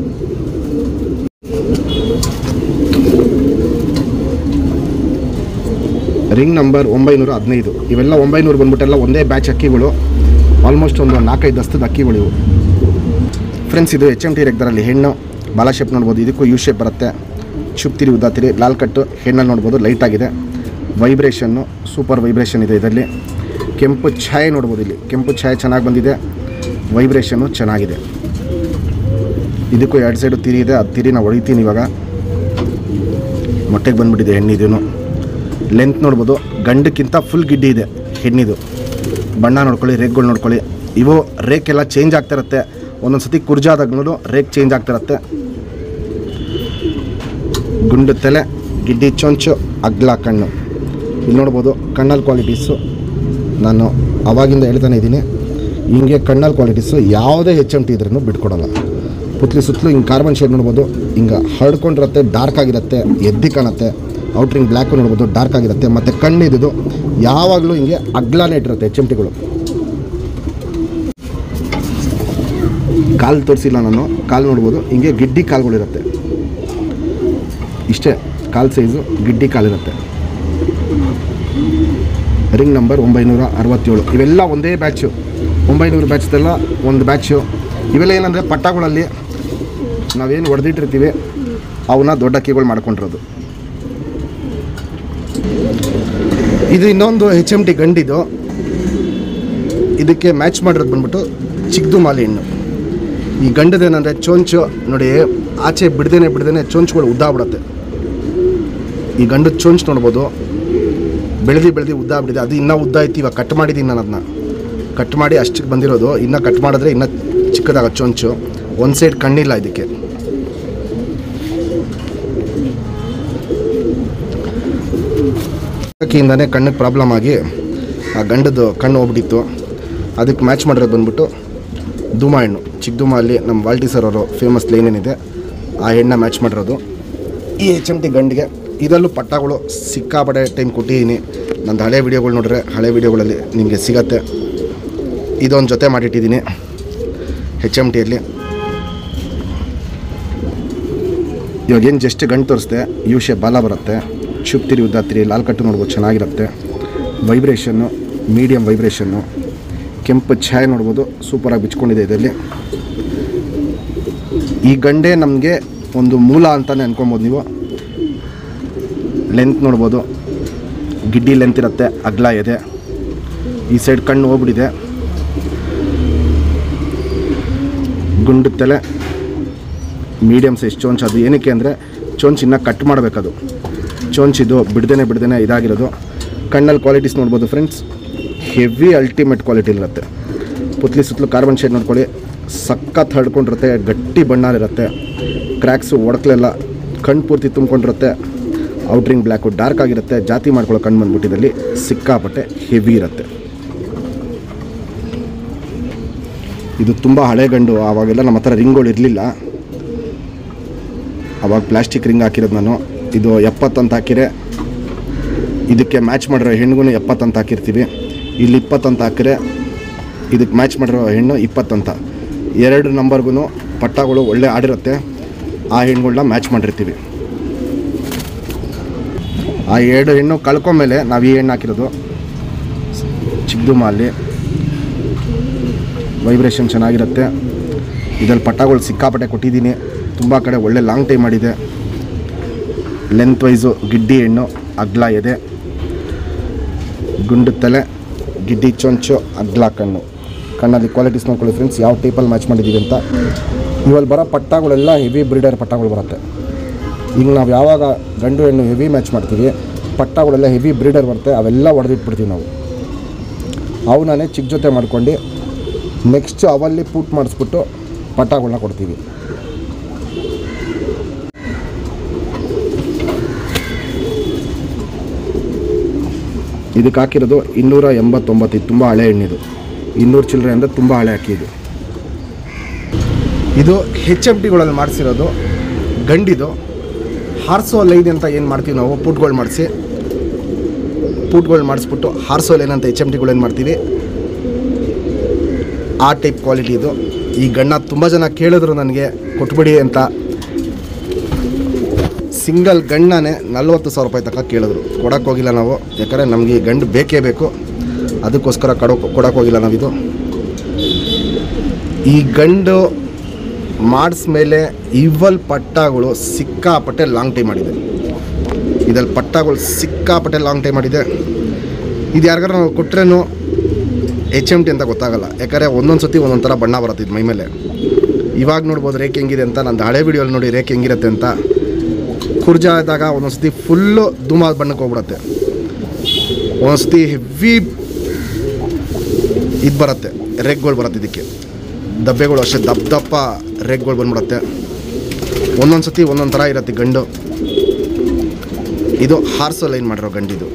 ರಿಂಗ್ ನಂಬರ್ ಒಂಬೈನೂರ ಹದಿನೈದು ಇವೆಲ್ಲ ಒಂಬೈನೂರು ಬಂದ್ಬಿಟ್ಟೆಲ್ಲ ಒಂದೇ ಬ್ಯಾಚ್ ಅಕ್ಕಿಗಳು ಆಲ್ಮೋಸ್ಟ್ ಒಂದು ನಾಲ್ಕೈದು ದಸ್ತದ ಅಕ್ಕಿಗಳು ಇವು ಫ್ರೆಂಡ್ಸ್ ಇದು ಎಚ್ ಎಮ್ ಟಿ ರೆಗ್ದರಲ್ಲಿ ಹೆಣ್ಣು ಬಾಲ ಶೇಪ್ ನೋಡ್ಬೋದು ಇದಕ್ಕೂ ಯು ಶೇಪ್ ಬರುತ್ತೆ ಚುಪ್ತಿರಿ ಉದ್ದಾತಿರಿ ಲಾಲ್ ಕಟ್ಟು ಹೆಣ್ಣಲ್ಲಿ ನೋಡ್ಬೋದು ಲೈಟ್ ಆಗಿದೆ ವೈಬ್ರೇಷನ್ನು ಸೂಪರ್ ವೈಬ್ರೇಷನ್ ಇದೆ ಇದರಲ್ಲಿ ಕೆಂಪು ಛಾಯೆ ನೋಡ್ಬೋದು ಇಲ್ಲಿ ಕೆಂಪು ಛಾಯೆ ಚೆನ್ನಾಗಿ ಬಂದಿದೆ ವೈಬ್ರೇಷನ್ನು ಚೆನ್ನಾಗಿದೆ ಇದಕ್ಕೂ ಎರಡು ಸೈಡು ತಿರಿ ಇದೆ ಅದು ತಿರಿನ ಹೊಡಿತೀನಿ ಇವಾಗ ಮೊಟ್ಟೆಗೆ ಬಂದ್ಬಿಟ್ಟಿದೆ ಹೆಣ್ಣಿದೂ ಲೆಂತ್ ನೋಡ್ಬೋದು ಗಂಡಕ್ಕಿಂತ ಫುಲ್ ಗಿಡ್ಡಿ ಇದೆ ಹೆಣ್ಣಿದು ಬಣ್ಣ ನೋಡ್ಕೊಳ್ಳಿ ರೇಕ್ಗಳು ನೋಡ್ಕೊಳ್ಳಿ ಇವು ರೇಕ್ ಎಲ್ಲ ಚೇಂಜ್ ಆಗ್ತಾ ಇರುತ್ತೆ ಒಂದೊಂದು ಸತಿ ಕುರ್ಜಾದಾಗ್ನೂ ರೇಕ್ ಚೇಂಜ್ ಆಗ್ತಾ ಇರುತ್ತೆ ಗುಂಡು ತಲೆ ಗಿಡ್ಡಿ ಚೊಂಚು ಅಗ್ಲ ಕಣ್ಣು ಇಲ್ಲಿ ನೋಡ್ಬೋದು ಕಣ್ಣಲ್ಲಿ ಕ್ವಾಲಿಟೀಸು ನಾನು ಅವಾಗಿಂದ ಹೇಳ್ತಾನೆ ಇದ್ದೀನಿ ಹಿಂಗೆ ಕಣ್ಣಲ್ಲಿ ಕ್ವಾಲಿಟೀಸು ಯಾವುದೇ ಹೆಚ್ ಎಮ್ ಟಿ ಇದ್ರೂ ಬಿಟ್ಕೊಡಲ್ಲ ಪುತ್ಲಿ ಸುತ್ತಲೂ ಹಿಂಗೆ ಕಾರ್ಬನ್ ಶೇಡ್ ನೋಡ್ಬೋದು ಹಿಂಗೆ ಹರಡ್ಕೊಂಡಿರುತ್ತೆ ಡಾರ್ಕ್ ಆಗಿರುತ್ತೆ ಎದ್ದಿ ಕಾಣುತ್ತೆ ಔಟ್ರಿಂಗ್ ಬ್ಲ್ಯಾಕು ನೋಡ್ಬೋದು ಡಾರ್ಕ್ ಆಗಿರುತ್ತೆ ಮತ್ತು ಕಣ್ಣಿದ್ದು ಯಾವಾಗಲೂ ಹಿಂಗೆ ಅಗ್ಲಾನೇ ಇಟ್ಟಿರುತ್ತೆ ಎಚ್ ಎಮ್ ಟಿಗಳು ಕಾಲು ತೋರಿಸಿಲ್ಲ ನಾನು ಕಾಲು ನೋಡ್ಬೋದು ಹಿಂಗೆ ಗಿಡ್ಡಿ ಕಾಲುಗಳಿರುತ್ತೆ ಇಷ್ಟೇ ಕಾಲು ಸೈಜು ಗಿಡ್ಡಿ ಕಾಲಿರುತ್ತೆ ರಿಂಗ್ ನಂಬರ್ ಒಂಬೈನೂರ ಅರವತ್ತೇಳು ಇವೆಲ್ಲ ಒಂದೇ ಬ್ಯಾಚು ಒಂಬೈನೂರು ಬ್ಯಾಚ್ದೆಲ್ಲ ಒಂದು ಬ್ಯಾಚು ಇವೆಲ್ಲ ಏನಂದರೆ ಪಟ್ಟಗಳಲ್ಲಿ ನಾವೇನು ಹೊಡೆದಿಟ್ಟಿರ್ತೀವಿ ಅವನ್ನ ದೊಡ್ಡ ಅಕ್ಕಿಗಳು ಮಾಡ್ಕೊಂಡಿರೋದು ಇದು ಇನ್ನೊಂದು ಹೆಚ್ ಎಮ್ ಟಿ ಗಂಡಿದು ಇದಕ್ಕೆ ಮ್ಯಾಚ್ ಮಾಡಿರೋದು ಬಂದ್ಬಿಟ್ಟು ಚಿಕ್ಕದು ಮಾಲಿ ಹೆಣ್ಣು ಈ ಗಂಡದೇನಂದರೆ ಚೊಂಚು ನೋಡಿ ಆಚೆ ಬಿಡ್ದೇನೆ ಬಿಡ್ದೇನೆ ಚೊಂಚುಗಳು ಉದ್ದ ಬಿಡುತ್ತೆ ಈ ಗಂಡು ಚೊಂಚು ನೋಡ್ಬೋದು ಬೆಳೆದು ಬೆಳೆದು ಉದ್ದ ಬಿಡಿದೆ ಅದು ಇನ್ನೂ ಉದ್ದ ಐತಿ ಇವಾಗ ಕಟ್ ಮಾಡಿದ್ದೀನಿ ನಾನು ಅದನ್ನ ಕಟ್ ಮಾಡಿ ಅಷ್ಟಕ್ಕೆ ಬಂದಿರೋದು ಇನ್ನೂ ಕಟ್ ಮಾಡಿದ್ರೆ ಇನ್ನೂ ಚಿಕ್ಕದಾಗ ಚೊಂಚು ಒಂದು ಸೈಡ್ ಕಣ್ಣಿಲ್ಲ ಇದಕ್ಕೆ ಅಕ್ಕಿಯಿಂದನೇ ಕಣ್ಣಿಗೆ ಪ್ರಾಬ್ಲಮ್ ಆಗಿ ಆ ಗಂಡದು ಕಣ್ಣು ಹೋಗ್ಬಿಟ್ಟಿತ್ತು ಅದಕ್ಕೆ ಮ್ಯಾಚ್ ಮಾಡಿರೋದು ಬಂದ್ಬಿಟ್ಟು ಧೂಮ ಹೆಣ್ಣು ಚಿಕ್ಕ ಧೂಮ ಅಲ್ಲಿ ನಮ್ಮ ವಾಲ್ಟಿ ಸರ್ ಅವರು ಫೇಮಸ್ ಲೈನ್ ಏನಿದೆ ಆ ಹೆಣ್ಣ ಮ್ಯಾಚ್ ಮಾಡಿರೋದು ಈ ಎಚ್ ಎಮ್ ಟಿ ಗಂಡಿಗೆ ಇದರಲ್ಲೂ ಪಟ್ಟಗಳು ಸಿಕ್ಕಾಪಟ್ಟೆ ಟೈಮ್ ಕೊಟ್ಟಿದ್ದೀನಿ ನಂದು ಹಳೆ ವೀಡಿಯೋಗಳು ನೋಡಿದ್ರೆ ಹಳೆ ವೀಡಿಯೋಗಳಲ್ಲಿ ನಿಮಗೆ ಸಿಗತ್ತೆ ಇದೊಂದು ಜೊತೆ ಮಾಡಿಟ್ಟಿದ್ದೀನಿ ಹೆಚ್ ಎಮ್ ಟಿಯಲ್ಲಿ ಇವಾಗ ಏನು ಜಸ್ಟ್ ಗಂಟು ತೋರಿಸ್ದೆ ಯು ಶೇಪ್ ಬಾಲ ಬರುತ್ತೆ ಶುಪ್ತಿರಿ ಉದ್ದಾತಿರಿ ಲಾಲ್ ಕಟ್ಟು ನೋಡ್ಬೋದು ಚೆನ್ನಾಗಿರುತ್ತೆ ವೈಬ್ರೇಷನ್ನು ಮೀಡಿಯಮ್ ವೈಬ್ರೇಷನ್ನು ಕೆಂಪು ಛಾಯೆ ನೋಡ್ಬೋದು ಸೂಪರಾಗಿ ಬಿಚ್ಕೊಂಡಿದೆ ಇದರಲ್ಲಿ ಈ ಗಂಡೆ ನಮಗೆ ಒಂದು ಮೂಲ ಅಂತಲೇ ಅನ್ಕೊಬೋದು ನೀವು ಲೆಂತ್ ನೋಡ್ಬೋದು ಗಿಡ್ಡಿ ಲೆಂತ್ ಇರುತ್ತೆ ಅಗ್ಲ ಇದೆ ಈ ಸೈಡ್ ಕಣ್ಣು ಹೋಗ್ಬಿಟ್ಟಿದೆ ಗುಂಡು ತಲೆ ಮೀಡಿಯಮ್ ಸೈಜ್ ಚೋಂಚ್ ಅದು ಏನಕ್ಕೆ ಅಂದರೆ ಚೋಂಚ್ ಇನ್ನೂ ಕಟ್ ಮಾಡಬೇಕದು ಚೋಂಚ್ ಇದು ಬಿಡ್ದೇನೆ ಬಿಡ್ದೇನೆ ಇದಾಗಿರೋದು ಕಣ್ಣಲ್ಲಿ ಕ್ವಾಲಿಟೀಸ್ ನೋಡ್ಬೋದು ಫ್ರೆಂಡ್ಸ್ ಹೆವಿ ಅಲ್ಟಿಮೇಟ್ ಕ್ವಾಲಿಟಿ ಇರುತ್ತೆ ಪುತ್ಲಿ ಸುತ್ತಲೂ ಕಾರ್ಬನ್ ಶೇಡ್ ನೋಡ್ಕೊಳ್ಳಿ ಸಖತ್ ಹಡ್ಕೊಂಡಿರುತ್ತೆ ಗಟ್ಟಿ ಬಣ್ಣ ಇರುತ್ತೆ ಕ್ರ್ಯಾಕ್ಸು ಒಡಕಲೆಲ್ಲ ಕಣ್ಣು ಪೂರ್ತಿ ತುಂಬ್ಕೊಂಡಿರುತ್ತೆ ಔಟ್ರಿಂಗ್ ಬ್ಲ್ಯಾಕು ಡಾರ್ಕ್ ಆಗಿರುತ್ತೆ ಜಾತಿ ಮಾಡ್ಕೊಳ್ಳೋ ಕಣ್ಣು ಬಂದ್ಬಿಟ್ಟಿದಲ್ಲಿ ಸಿಕ್ಕಾಪಟ್ಟೆ ಹೆವಿ ಇರುತ್ತೆ ಇದು ತುಂಬ ಹಳೆ ಗಂಡು ಆವಾಗೆಲ್ಲ ನಮ್ಮ ಹತ್ರ ರಿಂಗ್ಗಳು ಇರಲಿಲ್ಲ ಅವಾಗ ಪ್ಲಾಸ್ಟಿಕ್ ರಿಂಗ್ ಹಾಕಿರೋದು ನಾನು ಇದು ಎಪ್ಪತ್ತಂತ ಹಾಕಿರೆ ಇದಕ್ಕೆ ಮ್ಯಾಚ್ ಮಾಡಿರೋ ಹೆಣ್ಣಿಗೂ ಎಪ್ಪತ್ತಂತ ಹಾಕಿರ್ತೀವಿ ಇಲ್ಲಿ ಇಪ್ಪತ್ತಂತ ಹಾಕಿರೆ ಇದಕ್ಕೆ ಮ್ಯಾಚ್ ಮಾಡಿರೋ ಹೆಣ್ಣು ಇಪ್ಪತ್ತಂತ ಎರಡು ನಂಬರ್ಗೂ ಪಟ್ಟಗಳು ಒಳ್ಳೆ ಆಡಿರುತ್ತೆ ಆ ಹೆಣ್ಣುಗಳನ್ನ ಮ್ಯಾಚ್ ಮಾಡಿರ್ತೀವಿ ಆ ಎರಡು ಹೆಣ್ಣು ಕಳ್ಕೊಂಡ್ಮೇಲೆ ನಾವು ಈ ಹೆಣ್ಣು ಹಾಕಿರೋದು ಚಿಕ್ಕದುಮ ಅಲ್ಲಿ ವೈಬ್ರೇಷನ್ ಚೆನ್ನಾಗಿರುತ್ತೆ ಇದರಲ್ಲಿ ಪಟ್ಟಗಳು ಸಿಕ್ಕಾಪಟ್ಟೆ ಕೊಟ್ಟಿದ್ದೀನಿ ತುಂಬ ಕಡೆ ಒಳ್ಳೆ ಲಾಂಗ್ ಟೈಮ್ ಮಾಡಿದೆ ಲೆಂತ್ ವೈಸು ಗಿಡ್ಡಿ ಹೆಣ್ಣು ಅಗ್ಲ ಎದೆ ಗುಂಡು ತಲೆ ಗಿಡ್ಡಿ ಚೊಂಚು ಅಗ್ಲ ಕಣ್ಣು ಕಣ್ಣಲ್ಲಿ ಕ್ವಾಲಿಟೀಸ್ ನೋಡ್ಕೊಳ್ಳಿ ಫ್ರೆಂಡ್ಸ್ ಯಾವ ಟೈಪಲ್ಲಿ ಮ್ಯಾಚ್ ಮಾಡಿದ್ದೀವಿ ಅಂತ ಇವಲ್ಲಿ ಬರೋ ಪಟ್ಟಗಳೆಲ್ಲ ಹೆವಿ ಬ್ರೀಡರ್ ಪಟ್ಟಗಳು ಬರುತ್ತೆ ಈಗ ನಾವು ಯಾವಾಗ ಗಂಡು ಹೆಣ್ಣು ಹೆವಿ ಮ್ಯಾಚ್ ಮಾಡ್ತೀವಿ ಪಟ್ಟಗಳೆಲ್ಲ ಹೆವಿ ಬ್ರೀಡರ್ ಬರುತ್ತೆ ಅವೆಲ್ಲ ಹೊಡೆದಿಟ್ಬಿಡ್ತೀವಿ ನಾವು ಅವನೇ ಚಿಕ್ಕ ಜೊತೆ ಮಾಡ್ಕೊಂಡು ನೆಕ್ಸ್ಟ್ ಅವಲ್ಲಿ ಪೂಟ್ ಮಾಡಿಸ್ಬಿಟ್ಟು ಪಟ್ಟಗಳನ್ನ ಕೊಡ್ತೀವಿ ಇದಕ್ಕೆ ಹಾಕಿರೋದು ಇನ್ನೂರ ಎಂಬತ್ತೊಂಬತ್ತು ಇದು ತುಂಬ ಹಳೆ ಎಣ್ಣಿದು ಇನ್ನೂರು ಚಿಲ್ಲರೆ ಅಂದರೆ ತುಂಬ ಹಳೆ ಹಾಕಿದ್ದು ಇದು ಹೆಚ್ ಎಫ್ ಟಿಗಳಲ್ಲಿ ಮಾಡಿಸಿರೋದು ಗಂಡಿದು ಹಾರ್ಸೋ ಲೈನ್ ಅಂತ ಏನು ಮಾಡ್ತೀವಿ ನಾವು ಪುಟ್ಗಳು ಮಾಡಿಸಿ ಪುಟ್ಗಳು ಮಾಡಿಸ್ಬಿಟ್ಟು ಹಾರ್ಸೋ ಲೈನ್ ಅಂತ ಎಚ್ ಎಮ್ ಟಿಗಳು ಏನು ಮಾಡ್ತೀವಿ ಆ ಟೈಪ್ ಕ್ವಾಲಿಟಿ ಇದು ಈ ಗಣ್ಣ ತುಂಬ ಜನ ಕೇಳಿದ್ರು ನನಗೆ ಕೊಟ್ಬಿಡಿ ಅಂತ ಸಿಂಗಲ್ ಗಣ್ಣನೇ ನಲ್ವತ್ತು ಸಾವಿರ ರೂಪಾಯಿ ತನಕ ಕೇಳಿದ್ರು ಕೊಡೋಕ್ಕೆ ಹೋಗಿಲ್ಲ ನಾವು ಯಾಕಂದರೆ ನಮಗೆ ಈ ಗಂಡು ಬೇಕೇ ಬೇಕು ಅದಕ್ಕೋಸ್ಕರ ಕಡೋ ಕೊಡೋಕ್ಕೆ ಹೋಗಿಲ್ಲ ನಾವಿದು ಈ ಗಂಡು ಮಾಡಿಸ್ಮೇಲೆ ಇವಲ್ ಪಟ್ಟಗಳು ಸಿಕ್ಕಾಪಟ್ಟೆ ಲಾಂಗ್ ಟೈಮ್ ಮಾಡಿದೆ ಇದ್ರಲ್ಲಿ ಪಟ್ಟಗಳು ಸಿಕ್ಕಾಪಟ್ಟೆ ಲಾಂಗ್ ಟೈಮ್ ಮಾಡಿದೆ ಇದು ಯಾರಿಗಾರ ನಾವು ಕೊಟ್ರೇನು ಎಚ್ ಎಮ್ ಟಿ ಅಂತ ಗೊತ್ತಾಗಲ್ಲ ಯಾಕಂದರೆ ಒಂದೊಂದು ಸತಿ ಒಂದೊಂದು ಥರ ಬಣ್ಣ ಬರುತ್ತೆ ಇದು ಮೈ ಮೇಲೆ ಇವಾಗ ನೋಡ್ಬೋದು ರೇಖೆ ಹೆಂಗಿದೆ ಅಂತ ನಂದು ಹಳೆ ವಿಡಿಯೋಲಿ ನೋಡಿ ರೇಖೆ ಹೆಂಗಿರುತ್ತೆ ಅಂತ ಕುರ್ಜ ಆದಾಗ ಒಂದೊಂದು ಸತಿ ಫುಲ್ಲು ಧೂಮ ಬಣ್ಣಕ್ಕೆ ಹೋಗ್ಬಿಡುತ್ತೆ ಒಂದೊಂದು ಸತಿ ಹೆವಿ ಇದು ಬರುತ್ತೆ ರೆಗ್ಗಳು ಬರುತ್ತೆ ಇದಕ್ಕೆ ದಬ್ಬೆಗಳು ಅಷ್ಟೇ ದಪ್ಪ ದಪ್ಪ ರೆಗ್ಗಳು ಬಂದ್ಬಿಡುತ್ತೆ ಒಂದೊಂದು ಸತಿ ಒಂದೊಂದು ಥರ ಇರುತ್ತೆ ಗಂಡು ಇದು ಹಾರ್ಸೋ ಲೈನ್ ಮಾಡಿರೋ ಗಂಡಿದು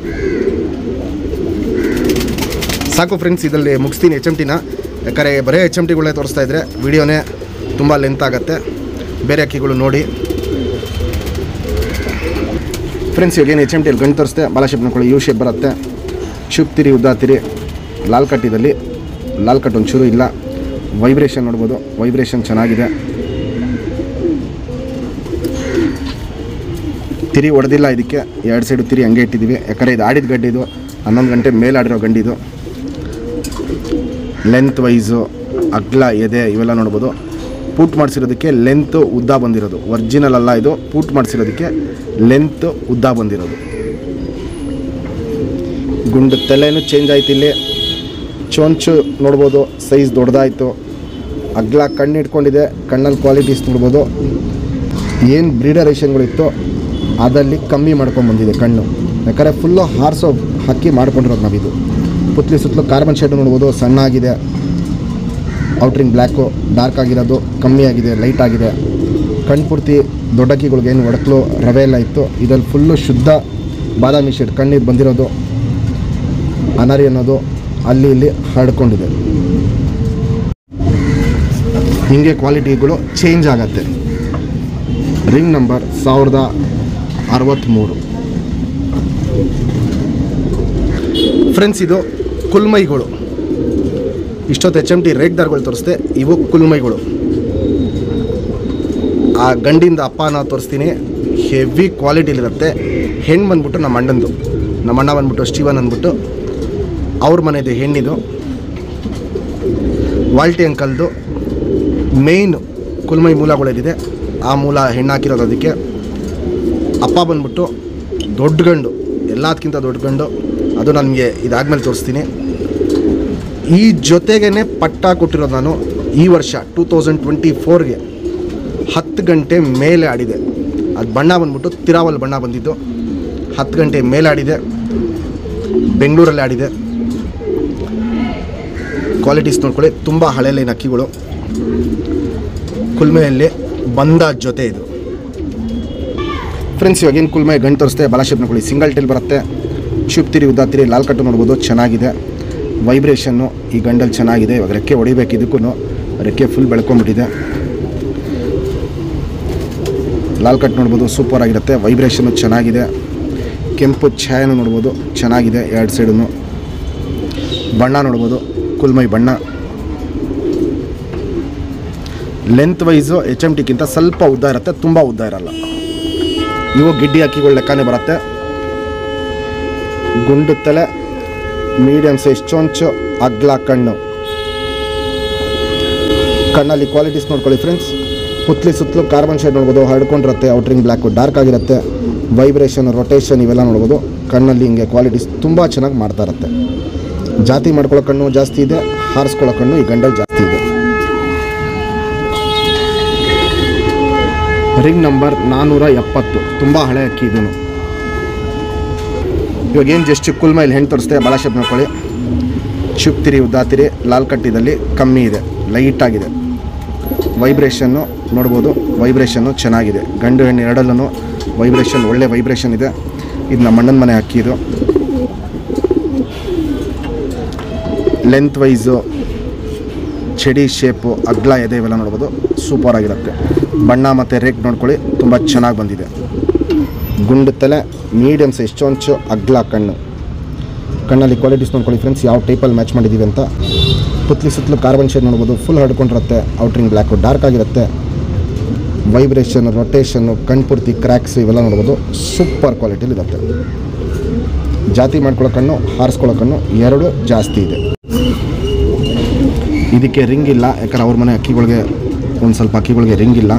ಸಾಕು ಫ್ರೆಂಡ್ಸ್ ಇದರಲ್ಲಿ ಮುಗಿಸ್ತೀನಿ ಎಚ್ ಎಮ್ ಟಿನ ಯಾಕಂದರೆ ಬರೀ ಎಚ್ ಎಮ್ ಟಿಗಳೇ ತೋರಿಸ್ತಾ ಇದ್ದರೆ ವಿಡಿಯೋನೇ ತುಂಬ ಲೆಂತ್ ಆಗುತ್ತೆ ಬೇರೆ ಅಕ್ಕಿಗಳು ನೋಡಿ ಫ್ರೆಂಡ್ಸ್ ಇವಾಗ ಏನು ಎಚ್ ಎಮ್ ಟಿಯಲ್ಲಿ ಗಂಟು ತೋರಿಸ್ತೆ ಬಾಲ ಶೇಪ್ ನೋಡ್ಕೊಳ್ಳಿ ಯು ಶೇಪ್ ಬರುತ್ತೆ ಶುಪ್ ತಿರಿ ಉದ್ದ ತಿರಿ ಲಾಲ್ ಕಟ್ಟಿದಲ್ಲಿ ಲಾಲ್ ಕಟ್ ಒಂಚೂರು ಇಲ್ಲ ವೈಬ್ರೇಷನ್ ನೋಡ್ಬೋದು ವೈಬ್ರೇಷನ್ ಚೆನ್ನಾಗಿದೆ ತಿರಿ ಹೊಡೆದಿಲ್ಲ ಇದಕ್ಕೆ ಎರಡು ಸೈಡು ತಿರಿ ಹಂಗೆ ಇಟ್ಟಿದ್ದೀವಿ ಯಾಕಂದರೆ ಇದು ಆಡಿದ ಗಡ್ಡೆ ಇದು ಹನ್ನೊಂದು ಗಂಟೆ ಮೇಲೆ ಆಡಿರೋ ಗಂಡಿದು ಲೆಂತ್ ವೈಸು ಅಗ್ಲ ಎದೆ ಇವೆಲ್ಲ ನೋಡ್ಬೋದು ಪೂಟ್ ಮಾಡಿಸಿರೋದಕ್ಕೆ ಲೆಂತ್ ಉದ್ದ ಬಂದಿರೋದು ಒರಿಜಿನಲ್ ಅಲ್ಲ ಇದು ಪೂಟ್ ಮಾಡಿಸಿರೋದಕ್ಕೆ ಲೆಂತ್ ಉದ್ದ ಬಂದಿರೋದು ಗುಂಡು ತಲೆನೂ ಚೇಂಜ್ ಆಯ್ತು ಇಲ್ಲಿ ಚೊಂಚು ನೋಡ್ಬೋದು ಸೈಜ್ ದೊಡ್ಡದಾಯಿತು ಅಗ್ಲ ಕಣ್ಣು ಇಟ್ಕೊಂಡಿದೆ ಕಣ್ಣಲ್ಲಿ ಕ್ವಾಲಿಟೀಸ್ ನೋಡ್ಬೋದು ಏನು ಬ್ರೀಡರೇಷನ್ಗಳಿತ್ತು ಅದಲ್ಲಿ ಕಮ್ಮಿ ಮಾಡ್ಕೊಂಡು ಬಂದಿದೆ ಕಣ್ಣು ಯಾಕಂದರೆ ಫುಲ್ಲು ಹಾರಿಸೋ ಹಕ್ಕಿ ಮಾಡ್ಕೊಂಡಿರೋದು ನಾವಿದು ಪುತ್ಲಿ ಸುತ್ತಲೂ ಕಾರ್ಬನ್ ಶೇಡ್ ನೋಡ್ಬೋದು ಸಣ್ಣ ಆಗಿದೆ ಔಟ್ರಿಂಗ್ ಬ್ಲ್ಯಾಕು ಡಾರ್ಕ್ ಆಗಿರೋದು ಕಮ್ಮಿ ಆಗಿದೆ ಲೈಟ್ ಆಗಿದೆ ಕಣ್ಣು ಪೂರ್ತಿ ದೊಡ್ಡಕ್ಕಿಗಳಿಗೆ ಏನು ಒಡಕಲು ರವೆ ಎಲ್ಲ ಇತ್ತು ಇದರಲ್ಲಿ ಫುಲ್ಲು ಶುದ್ಧ ಬಾದಾಮಿ ಶೇಡ್ ಕಣ್ಣೀರು ಬಂದಿರೋದು ಅನಾರಿ ಅನ್ನೋದು ಅಲ್ಲಿ ಇಲ್ಲಿ ಹರಡ್ಕೊಂಡಿದೆ ಹೀಗೆ ಕ್ವಾಲಿಟಿಗಳು ಚೇಂಜ್ ಆಗತ್ತೆ ರಿಂಗ್ ನಂಬರ್ ಸಾವಿರದ ಅರವತ್ತ್ಮೂರು ಫ್ರೆಂಡ್ಸ್ ಇದು ಕುಲ್ಮೈಗಳು ಇಷ್ಟೊತ್ತು ಎಚ್ ಎಮ್ ಟಿ ರೇಟ್ ದಾರ್ಗಳು ತೋರಿಸ್ದೆ ಇವು ಕುಲ್ಮೈಗಳು ಆ ಗಂಡಿಂದ ಅಪ್ಪನ ತೋರಿಸ್ತೀನಿ ಹೆವಿ ಕ್ವಾಲಿಟಿಲಿರುತ್ತೆ ಹೆಣ್ಣು ಬಂದ್ಬಿಟ್ಟು ನಮ್ಮ ಅಣ್ಣಂದು ನಮ್ಮ ಅಣ್ಣ ಬಂದ್ಬಿಟ್ಟು ಸ್ಟೀವನ್ ಅಂದ್ಬಿಟ್ಟು ಅವ್ರ ಮನೆದು ಹೆಣ್ಣಿದು ವಾಲ್ಟಿ ಅಂಕಲ್ದು ಮೇಯ್ನ್ ಕುಲ್ಮೈ ಮೂಲಗಳೇನಿದೆ ಆ ಮೂಲ ಹೆಣ್ಣು ಹಾಕಿರೋದು ಅದಕ್ಕೆ ಅಪ್ಪ ಬಂದ್ಬಿಟ್ಟು ದೊಡ್ಡ ಗಂಡು ಎಲ್ಲದಕ್ಕಿಂತ ದೊಡ್ಡ ಗಂಡು ಅದು ನನಗೆ ಇದಾದ್ಮೇಲೆ ತೋರಿಸ್ತೀನಿ ಈ ಜೊತೆಗೇ ಪಟ್ಟ ಕೊಟ್ಟಿರೋದು ನಾನು ಈ ವರ್ಷ ಟೂ ತೌಸಂಡ್ ಟ್ವೆಂಟಿ ಫೋರ್ಗೆ ಹತ್ತು ಗಂಟೆ ಮೇಲೆ ಆಡಿದೆ ಅದು ಬಣ್ಣ ಬಂದ್ಬಿಟ್ಟು ತಿರಾವಲ್ ಬಣ್ಣ ಬಂದಿದ್ದು ಹತ್ತು ಗಂಟೆ ಮೇಲೆ ಆಡಿದೆ ಬೆಂಗಳೂರಲ್ಲಿ ಆಡಿದೆ ಕ್ವಾಲಿಟೀಸ್ ನೋಡ್ಕೊಳ್ಳಿ ತುಂಬ ಹಳೆ ಲೈನ್ ಅಕ್ಕಿಗಳು ಕುಲ್ಮೆಯಲ್ಲಿ ಬಂದ ಜೊತೆ ಇದು ಫ್ರೆಂಡ್ಸ್ ಇವಾಗ ಏನು ಕುಲ್ಮೆ ಗಂಟು ತೋರಿಸ್ತೆ ಬಲಾಶೇಪ್ ನೋಡ್ಕೊಳ್ಳಿ ಸಿಂಗಲ್ ಟೇಲ್ ಬರುತ್ತೆ ಚುಪ್ತಿರಿ ಉದ್ದಾತಿರಿ ಲಾಲ್ ಕಟ್ಟು ನೋಡ್ಬೋದು ಚೆನ್ನಾಗಿದೆ ವೈಬ್ರೇಷನ್ನು ಈ ಗಂಡಲ್ಲಿ ಚೆನ್ನಾಗಿದೆ ಇವಾಗ ರೆಕ್ಕೆ ಹೊಡಿಬೇಕು ಇದಕ್ಕೂ ರೆಕ್ಕೆ ಫುಲ್ ಬೆಳ್ಕೊಂಬಿಟ್ಟಿದೆ ಲಾಲ್ ಕಟ್ ನೋಡ್ಬೋದು ಸೂಪರ್ ಆಗಿರುತ್ತೆ ವೈಬ್ರೇಷನ್ನು ಚೆನ್ನಾಗಿದೆ ಕೆಂಪು ಛಾಯನು ನೋಡ್ಬೋದು ಚೆನ್ನಾಗಿದೆ ಎರಡು ಸೈಡನ್ನು ಬಣ್ಣ ನೋಡ್ಬೋದು ಕುಲ್ಮೈ ಬಣ್ಣ ಲೆಂತ್ ವೈಸು ಎಚ್ ಎಮ್ ಟಿಗಿಂತ ಸ್ವಲ್ಪ ಉದ್ದ ಇರುತ್ತೆ ತುಂಬ ಉದ್ದ ಇರಲ್ಲ ಇವು ಗಿಡ್ಡಿ ಅಕ್ಕಿಗಳು ಲೆಕ್ಕನೇ ಬರುತ್ತೆ ಗುಂಡು ತಲೆ ಮೀಡಿಯಮ್ ಸೈಜ್ ಚೊಂಚು ಅಗ್ಲ ಕಣ್ಣು ಕಣ್ಣಲ್ಲಿ ಕ್ವಾಲಿಟೀಸ್ ನೋಡ್ಕೊಳ್ಳಿ ಫ್ರೆಂಡ್ಸ್ ಪುತ್ಲಿ ಸುತ್ತಲೂ ಕಾರ್ಬನ್ ಶೇಡ್ ನೋಡ್ಬೋದು ಹರಡ್ಕೊಂಡಿರುತ್ತೆ ಔಟ್ರಿಂಗ್ ಬ್ಲ್ಯಾಕು ಡಾರ್ಕ್ ಆಗಿರುತ್ತೆ ವೈಬ್ರೇಷನ್ ರೊಟೇಷನ್ ಇವೆಲ್ಲ ನೋಡ್ಬೋದು ಕಣ್ಣಲ್ಲಿ ಹಿಂಗೆ ಕ್ವಾಲಿಟೀಸ್ ತುಂಬ ಚೆನ್ನಾಗಿ ಮಾಡ್ತಾ ಇರುತ್ತೆ ಜಾತಿ ಮಾಡ್ಕೊಳ್ಳೋ ಕಣ್ಣು ಜಾಸ್ತಿ ಇದೆ ಹಾರಿಸ್ಕೊಳ್ಳೋ ಕಣ್ಣು ಈ ಗಂಡಲ್ಲಿ ಜಾಸ್ತಿ ಇದೆ ರಿಂಗ್ ನಂಬರ್ ನಾನ್ನೂರ ಎಪ್ಪತ್ತು ತುಂಬ ಹಳೆ ಅಕ್ಕಿ ಇದನ್ನು ಇವಾಗ ಏನು ಜಸ್ಟ್ ಕುಲ್ಮೈಲ್ ಹೆಣ್ಣು ತೋರಿಸ್ತೆ ಭಾಳ ಶೇಪ್ ನೋಡ್ಕೊಳ್ಳಿ ಚುಪ್ತಿರಿ ಉದ್ದಾತಿರಿ ಲಾಲ್ ಕಟ್ಟಿದಲ್ಲಿ ಕಮ್ಮಿ ಇದೆ ಲೈಟ್ ಆಗಿದೆ ವೈಬ್ರೇಷನ್ನು ನೋಡ್ಬೋದು ವೈಬ್ರೇಷನ್ನು ಚೆನ್ನಾಗಿದೆ ಗಂಡು ಹೆಣ್ಣು ಎರಡಲ್ಲೂ ವೈಬ್ರೇಷನ್ ಒಳ್ಳೆ ವೈಬ್ರೇಷನ್ ಇದೆ ಇದು ನಮ್ಮ ಅಣ್ಣನ ಮನೆ ಅಕ್ಕಿ ಇದು ಲೆಂತ್ ವೈಸು ಚಡಿ ಶೇಪು ಅಗ್ಲ ಎದೆ ಇವೆಲ್ಲ ನೋಡ್ಬೋದು ಸೂಪರ್ ಆಗಿರುತ್ತೆ ಬಣ್ಣ ಮತ್ತು ರೇಕ್ ನೋಡ್ಕೊಳ್ಳಿ ತುಂಬ ಚೆನ್ನಾಗಿ ಬಂದಿದೆ ಗುಂಡು ತಲೆ ಮೀಡಿಯಮ್ ಸೈಜ್ ಚೊಂಚು ಅಗ್ಲ ಕಣ್ಣು ಕಣ್ಣಲ್ಲಿ ಕ್ವಾಲಿಟೀಸ್ ನೋಡ್ಕೊಳ್ಳಿ ಫ್ರೆಂಡ್ಸ್ ಯಾವ ಟೈಪಲ್ಲಿ ಮ್ಯಾಚ್ ಮಾಡಿದ್ದೀವಿ ಅಂತ ಪುತ್ಲಿ ಸುತ್ತಲೂ ಕಾರ್ಬನ್ ಶೇಡ್ ನೋಡ್ಬೋದು ಫುಲ್ ಹಡ್ಕೊಂಡಿರುತ್ತೆ ಔಟ್ರಿಂಗ್ ಬ್ಲ್ಯಾಕು ಡಾರ್ಕ್ ಆಗಿರುತ್ತೆ ವೈಬ್ರೇಷನ್ ರೊಟೇಷನ್ನು ಕಣ್ಪೂರ್ತಿ ಕ್ರ್ಯಾಕ್ಸ್ ಇವೆಲ್ಲ ನೋಡ್ಬೋದು ಸೂಪರ್ ಕ್ವಾಲಿಟಿಲಿ ಇರುತ್ತೆ ಜಾತಿ ಮಾಡ್ಕೊಳ್ಳೋ ಕಣ್ಣು ಹಾರಿಸ್ಕೊಳ್ಳೋ ಕಣ್ಣು ಎರಡು ಜಾಸ್ತಿ ಇದೆ ಇದಕ್ಕೆ ರಿಂಗ್ ಇಲ್ಲ ಯಾಕಂದ್ರೆ ಅವ್ರ ಮನೆ ಅಕ್ಕಿಗಳಿಗೆ ಒಂದು ಸ್ವಲ್ಪ ಅಕ್ಕಿಗಳಿಗೆ ರಿಂಗ್ ಇಲ್ಲ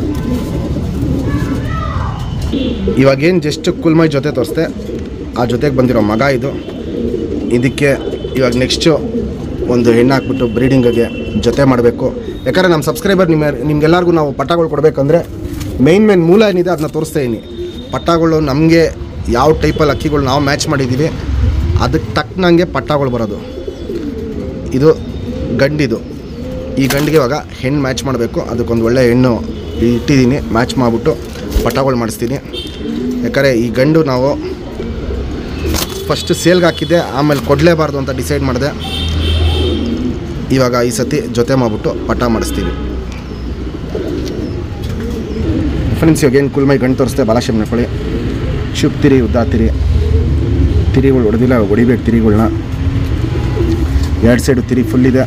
ಇವಾಗೇನು ಜಸ್ಟ್ ಕುಲ್ಮೈ ಜೊತೆ ತೋರಿಸ್ದೆ ಆ ಜೊತೆಗೆ ಬಂದಿರೋ ಮಗ ಇದು ಇದಕ್ಕೆ ಇವಾಗ ನೆಕ್ಸ್ಟು ಒಂದು ಹೆಣ್ಣು ಹಾಕ್ಬಿಟ್ಟು ಬ್ರೀಡಿಂಗಿಗೆ ಜೊತೆ ಮಾಡಬೇಕು ಯಾಕಂದರೆ ನಮ್ಮ ಸಬ್ಸ್ಕ್ರೈಬರ್ ನಿಮ್ಮ ನಿಮ್ಗೆಲ್ಲರಿಗೂ ನಾವು ಪಟ್ಟಗಳು ಕೊಡಬೇಕಂದ್ರೆ ಮೇಯ್ನ್ ಮೇನ್ ಮೂಲ ಏನಿದೆ ಅದನ್ನ ತೋರಿಸ್ತಾ ಇದೀನಿ ಪಟ್ಟಗಳು ನಮಗೆ ಯಾವ ಟೈಪಲ್ಲಿ ಅಕ್ಕಿಗಳು ನಾವು ಮ್ಯಾಚ್ ಮಾಡಿದ್ದೀವಿ ಅದಕ್ಕೆ ತಕ್ಕನಂಗೆ ಪಟ್ಟಗಳು ಬರೋದು ಇದು ಗಂಡಿದು ಈ ಗಂಡಿಗೆ ಇವಾಗ ಹೆಣ್ಣು ಮ್ಯಾಚ್ ಮಾಡಬೇಕು ಅದಕ್ಕೊಂದು ಒಳ್ಳೆ ಹೆಣ್ಣು ಇಟ್ಟಿದ್ದೀನಿ ಮ್ಯಾಚ್ ಮಾಡಿಬಿಟ್ಟು ಪಟ್ಟಗಳು ಮಾಡಿಸ್ತೀನಿ ಯಾಕಂದರೆ ಈ ಗಂಡು ನಾವು ಫಸ್ಟ್ ಸೇಲ್ಗೆ ಹಾಕಿದ್ದೆ ಆಮೇಲೆ ಕೊಡಲೇಬಾರ್ದು ಅಂತ ಡಿಸೈಡ್ ಮಾಡಿದೆ ಇವಾಗ ಈ ಸತಿ ಜೊತೆ ಮಾಡಿಬಿಟ್ಟು ಪಟ ಮಾಡಿಸ್ತೀವಿ ಫ್ರೆಂಡ್ಸ್ ಇವಾಗ ಏನು ಕುಲ್ಮೈ ಗಂಡು ತೋರಿಸ್ತೆ ಬಾಲಾಶೇಮ್ ನಡ್ಕೊಳ್ಳಿ ಶುಭ್ ತಿರಿ ಉದ್ದಾತಿರಿ ತಿರಿಗಳು ಹೊಡೆದಿಲ್ಲ ಹೊಡಿಬೇಕು ತಿರಿಗಳನ್ನ ಎರಡು ಸೈಡು ತಿರಿ ಫುಲ್ ಇದೆ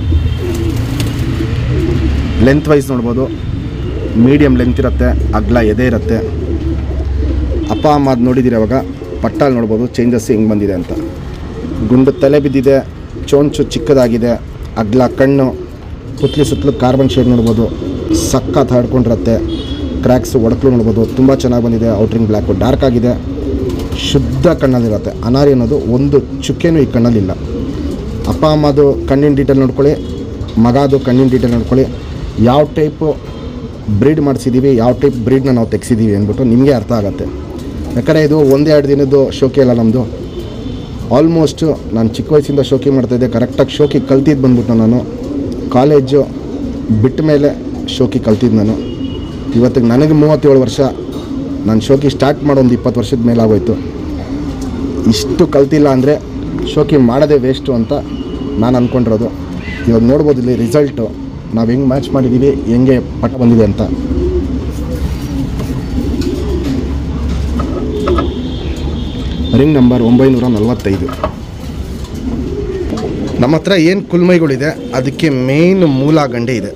ಲೆಂತ್ ವೈಸ್ ನೋಡ್ಬೋದು ಮೀಡಿಯಮ್ ಲೆಂತ್ ಇರುತ್ತೆ ಅಗ್ಲ ಎದೆ ಇರುತ್ತೆ ಅಪ್ಪ ಅಮ್ಮ ಅದು ನೋಡಿದ್ದೀರಿ ಅವಾಗ ಪಟ್ಟಾಲ್ ನೋಡ್ಬೋದು ಚೇಂಜಸ್ ಹೆಂಗೆ ಬಂದಿದೆ ಅಂತ ಗುಂಡು ತಲೆ ಬಿದ್ದಿದೆ ಚೋಂಚು ಚಿಕ್ಕದಾಗಿದೆ ಅಗ್ಲ ಕಣ್ಣು ಪುತ್ಲಿ ಸುತ್ತಲೂ ಕಾರ್ಬನ್ ಶೇಡ್ ನೋಡ್ಬೋದು ಸಖತ್ ಹರಡ್ಕೊಂಡಿರುತ್ತೆ ಕ್ರ್ಯಾಕ್ಸ್ ಒಡಕಲು ನೋಡ್ಬೋದು ತುಂಬ ಚೆನ್ನಾಗಿ ಬಂದಿದೆ ಔಟ್ರಿಂಗ್ ಬ್ಲ್ಯಾಕು ಡಾರ್ಕ್ ಆಗಿದೆ ಶುದ್ಧ ಕಣ್ಣಲ್ಲಿರುತ್ತೆ ಅನಾರಿ ಅನ್ನೋದು ಒಂದು ಚುಕ್ಕೆನೂ ಈ ಕಣ್ಣಲ್ಲಿಲ್ಲ ಅಪ್ಪ ಅಮ್ಮದು ಕಣ್ಣಿನ ಡೀಟೇಲ್ ನೋಡ್ಕೊಳ್ಳಿ ಮಗದು ಕಣ್ಣಿನ ಡೀಟೇಲ್ ನೋಡ್ಕೊಳ್ಳಿ ಯಾವ ಟೈಪು ಬ್ರೀಡ್ ಮಾಡಿಸಿದ್ದೀವಿ ಯಾವ ಟೈಪ್ ಬ್ರೀಡ್ನ ನಾವು ತೆಗ್ಸಿದ್ದೀವಿ ಅಂದ್ಬಿಟ್ಟು ನಿಮಗೆ ಅರ್ಥ ಆಗುತ್ತೆ ಯಾಕಂದರೆ ಇದು ಒಂದೇ ಎರಡು ದಿನದ್ದು ಶೋಕಿ ಅಲ್ಲ ನಮ್ಮದು ಆಲ್ಮೋಸ್ಟು ನಾನು ಚಿಕ್ಕ ವಯಸ್ಸಿಂದ ಶೋಕಿ ಮಾಡ್ತಾಯಿದ್ದೆ ಕರೆಕ್ಟಾಗಿ ಶೋಕಿ ಕಲ್ತಿದ್ದು ಬಂದ್ಬಿಟ್ಟು ನಾನು ಕಾಲೇಜು ಬಿಟ್ಟ ಮೇಲೆ ಶೋಕಿ ಕಲ್ತಿದ್ದು ನಾನು ಇವತ್ತಿಗೆ ನನಗೆ ಮೂವತ್ತೇಳು ವರ್ಷ ನಾನು ಶೋಕಿ ಸ್ಟಾರ್ಟ್ ಮಾಡೋ ಒಂದು ಇಪ್ಪತ್ತು ವರ್ಷದ ಮೇಲೆ ಆಗೋಯ್ತು ಇಷ್ಟು ಕಲ್ತಿಲ್ಲ ಅಂದರೆ ಶೋಕಿ ಮಾಡೋದೇ ವೇಸ್ಟು ಅಂತ ನಾನು ಅಂದ್ಕೊಂಡಿರೋದು ಇವಾಗ ನೋಡ್ಬೋದು ಇಲ್ಲಿ ರಿಸಲ್ಟು ನಾವು ಹೆಂಗೆ ಮ್ಯಾಚ್ ಮಾಡಿದ್ದೀವಿ ಹೆಂಗೆ ಪಟ್ಟ ಬಂದಿದೆ ಅಂತ ರಿಂಗ್ ನಂಬರ್ ಒಂಬೈನೂರ ನಲವತ್ತೈದು ನಮ್ಮ ಹತ್ರ ಏನು ಕುಲ್ಮೈಗಳಿದೆ ಅದಕ್ಕೆ ಮೇನ್ ಮೂಲ ಗಂಡೆ ಇದೆ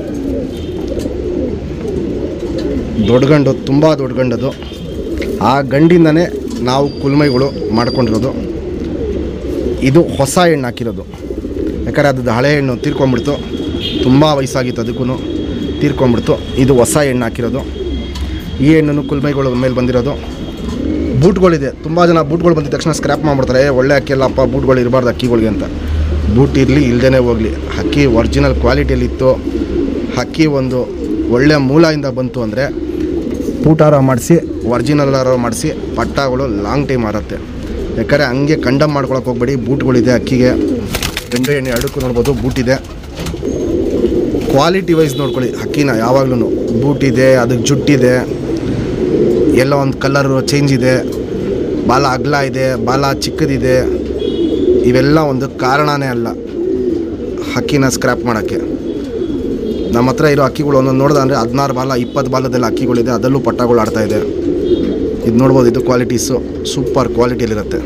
ದೊಡ್ಡ ಗಂಡು ತುಂಬ ದೊಡ್ಡ ಗಂಡದು ಆ ಗಂಡಿಂದನೇ ನಾವು ಕುಲ್ಮೈಗಳು ಮಾಡ್ಕೊಂಡಿರೋದು ಇದು ಹೊಸ ಹೆಣ್ಣು ಹಾಕಿರೋದು ಯಾಕಂದರೆ ಅದು ಹಳೆ ಹೆಣ್ಣು ತೀರ್ಕೊಂಬಿಡ್ತು ತುಂಬ ವಯಸ್ಸಾಗಿತ್ತು ಅದಕ್ಕೂ ತೀರ್ಕೊಂಬಿಡ್ತು ಇದು ಹೊಸ ಹೆಣ್ಣು ಹಾಕಿರೋದು ಈ ಹೆಣ್ಣು ಕುಲ್ಮೈಗಳ ಮೇಲೆ ಬಂದಿರೋದು ಬೂಟ್ಗಳಿದೆ ತುಂಬ ಜನ ಬೂಟ್ಗಳು ಬಂದಿದ ತಕ್ಷಣ ಸ್ಕ್ರ್ಯಾಪ್ ಮಾಡ್ಬಿಡ್ತಾರೆ "ಏ, ಒಳ್ಳೆ ಅಕ್ಕಿ ಅಲ್ಲಪ್ಪ ಬೂಟ್ಗಳು ಇರಬಾರ್ದು ಅಕ್ಕಿಗಳಿಗೆ ಅಂತ ಬೂಟ್ ಇರಲಿ ಇಲ್ದೇ ಹೋಗಲಿ ಅಕ್ಕಿ ಒರಿಜಿನಲ್ ಕ್ವಾಲಿಟಿಯಲ್ಲಿತ್ತು ಅಕ್ಕಿ ಒಂದು ಒಳ್ಳೆ ಮೂಲದಿಂದ ಬಂತು ಅಂದರೆ ಪೂಟಾರ ಮಾಡಿಸಿ ಒರಿಜಿನಲ್ಲಾರ ಮಾಡಿಸಿ ಪಟ್ಟಾಗಳು ಲಾಂಗ್ ಟೈಮ್ ಆರುತ್ತೆ ಯಾಕಂದರೆ ಹಂಗೆ ಕಂಡಮ್ ಮಾಡ್ಕೊಳಕ್ಕೆ ಹೋಗ್ಬೇಡಿ ಬೂಟ್ಗಳಿದೆ ಅಕ್ಕಿಗೆ ಗಂಡು ಎಣ್ಣೆ ಎರಡಕ್ಕೂ ನೋಡ್ಬೋದು ಬೂಟ್ ಇದೆ ಕ್ವಾಲಿಟಿ ವೈಸ್ ನೋಡ್ಕೊಳ್ಳಿ ಅಕ್ಕಿನ ಯಾವಾಗ್ಲೂ ಬೂಟ್ ಇದೆ ಅದಕ್ಕೆ ಜುಟ್ಟಿದೆ ಎಲ್ಲ ಒಂದು ಕಲರು ಚೇಂಜ್ ಇದೆ ಬಾಲ ಅಗಲ ಇದೆ ಬಾಲ ಚಿಕ್ಕದಿದೆ ಇವೆಲ್ಲ ಒಂದು ಕಾರಣನೇ ಅಲ್ಲ ಹಕ್ಕಿನ ಸ್ಕ್ರ್ಯಾಪ್ ಮಾಡೋಕ್ಕೆ ನಮ್ಮ ಹತ್ರ ಇರೋ ಅಕ್ಕಿಗಳು ಒಂದೊಂದು ನೋಡ್ದೆ ಅಂದರೆ ಹದಿನಾರು ಬಾಲ ಇಪ್ಪತ್ತು ಬಾಲದೆಲ್ಲ ಅಕ್ಕಿಗಳಿದೆ ಅದರಲ್ಲೂ ಪಟ್ಟಗಳು ಆಡ್ತಾ ಇದೆ ಇದು ನೋಡ್ಬೋದು ಇದು ಕ್ವಾಲಿಟೀಸು ಸೂಪರ್ ಕ್ವಾಲಿಟಿಯಲ್ಲಿರುತ್ತೆ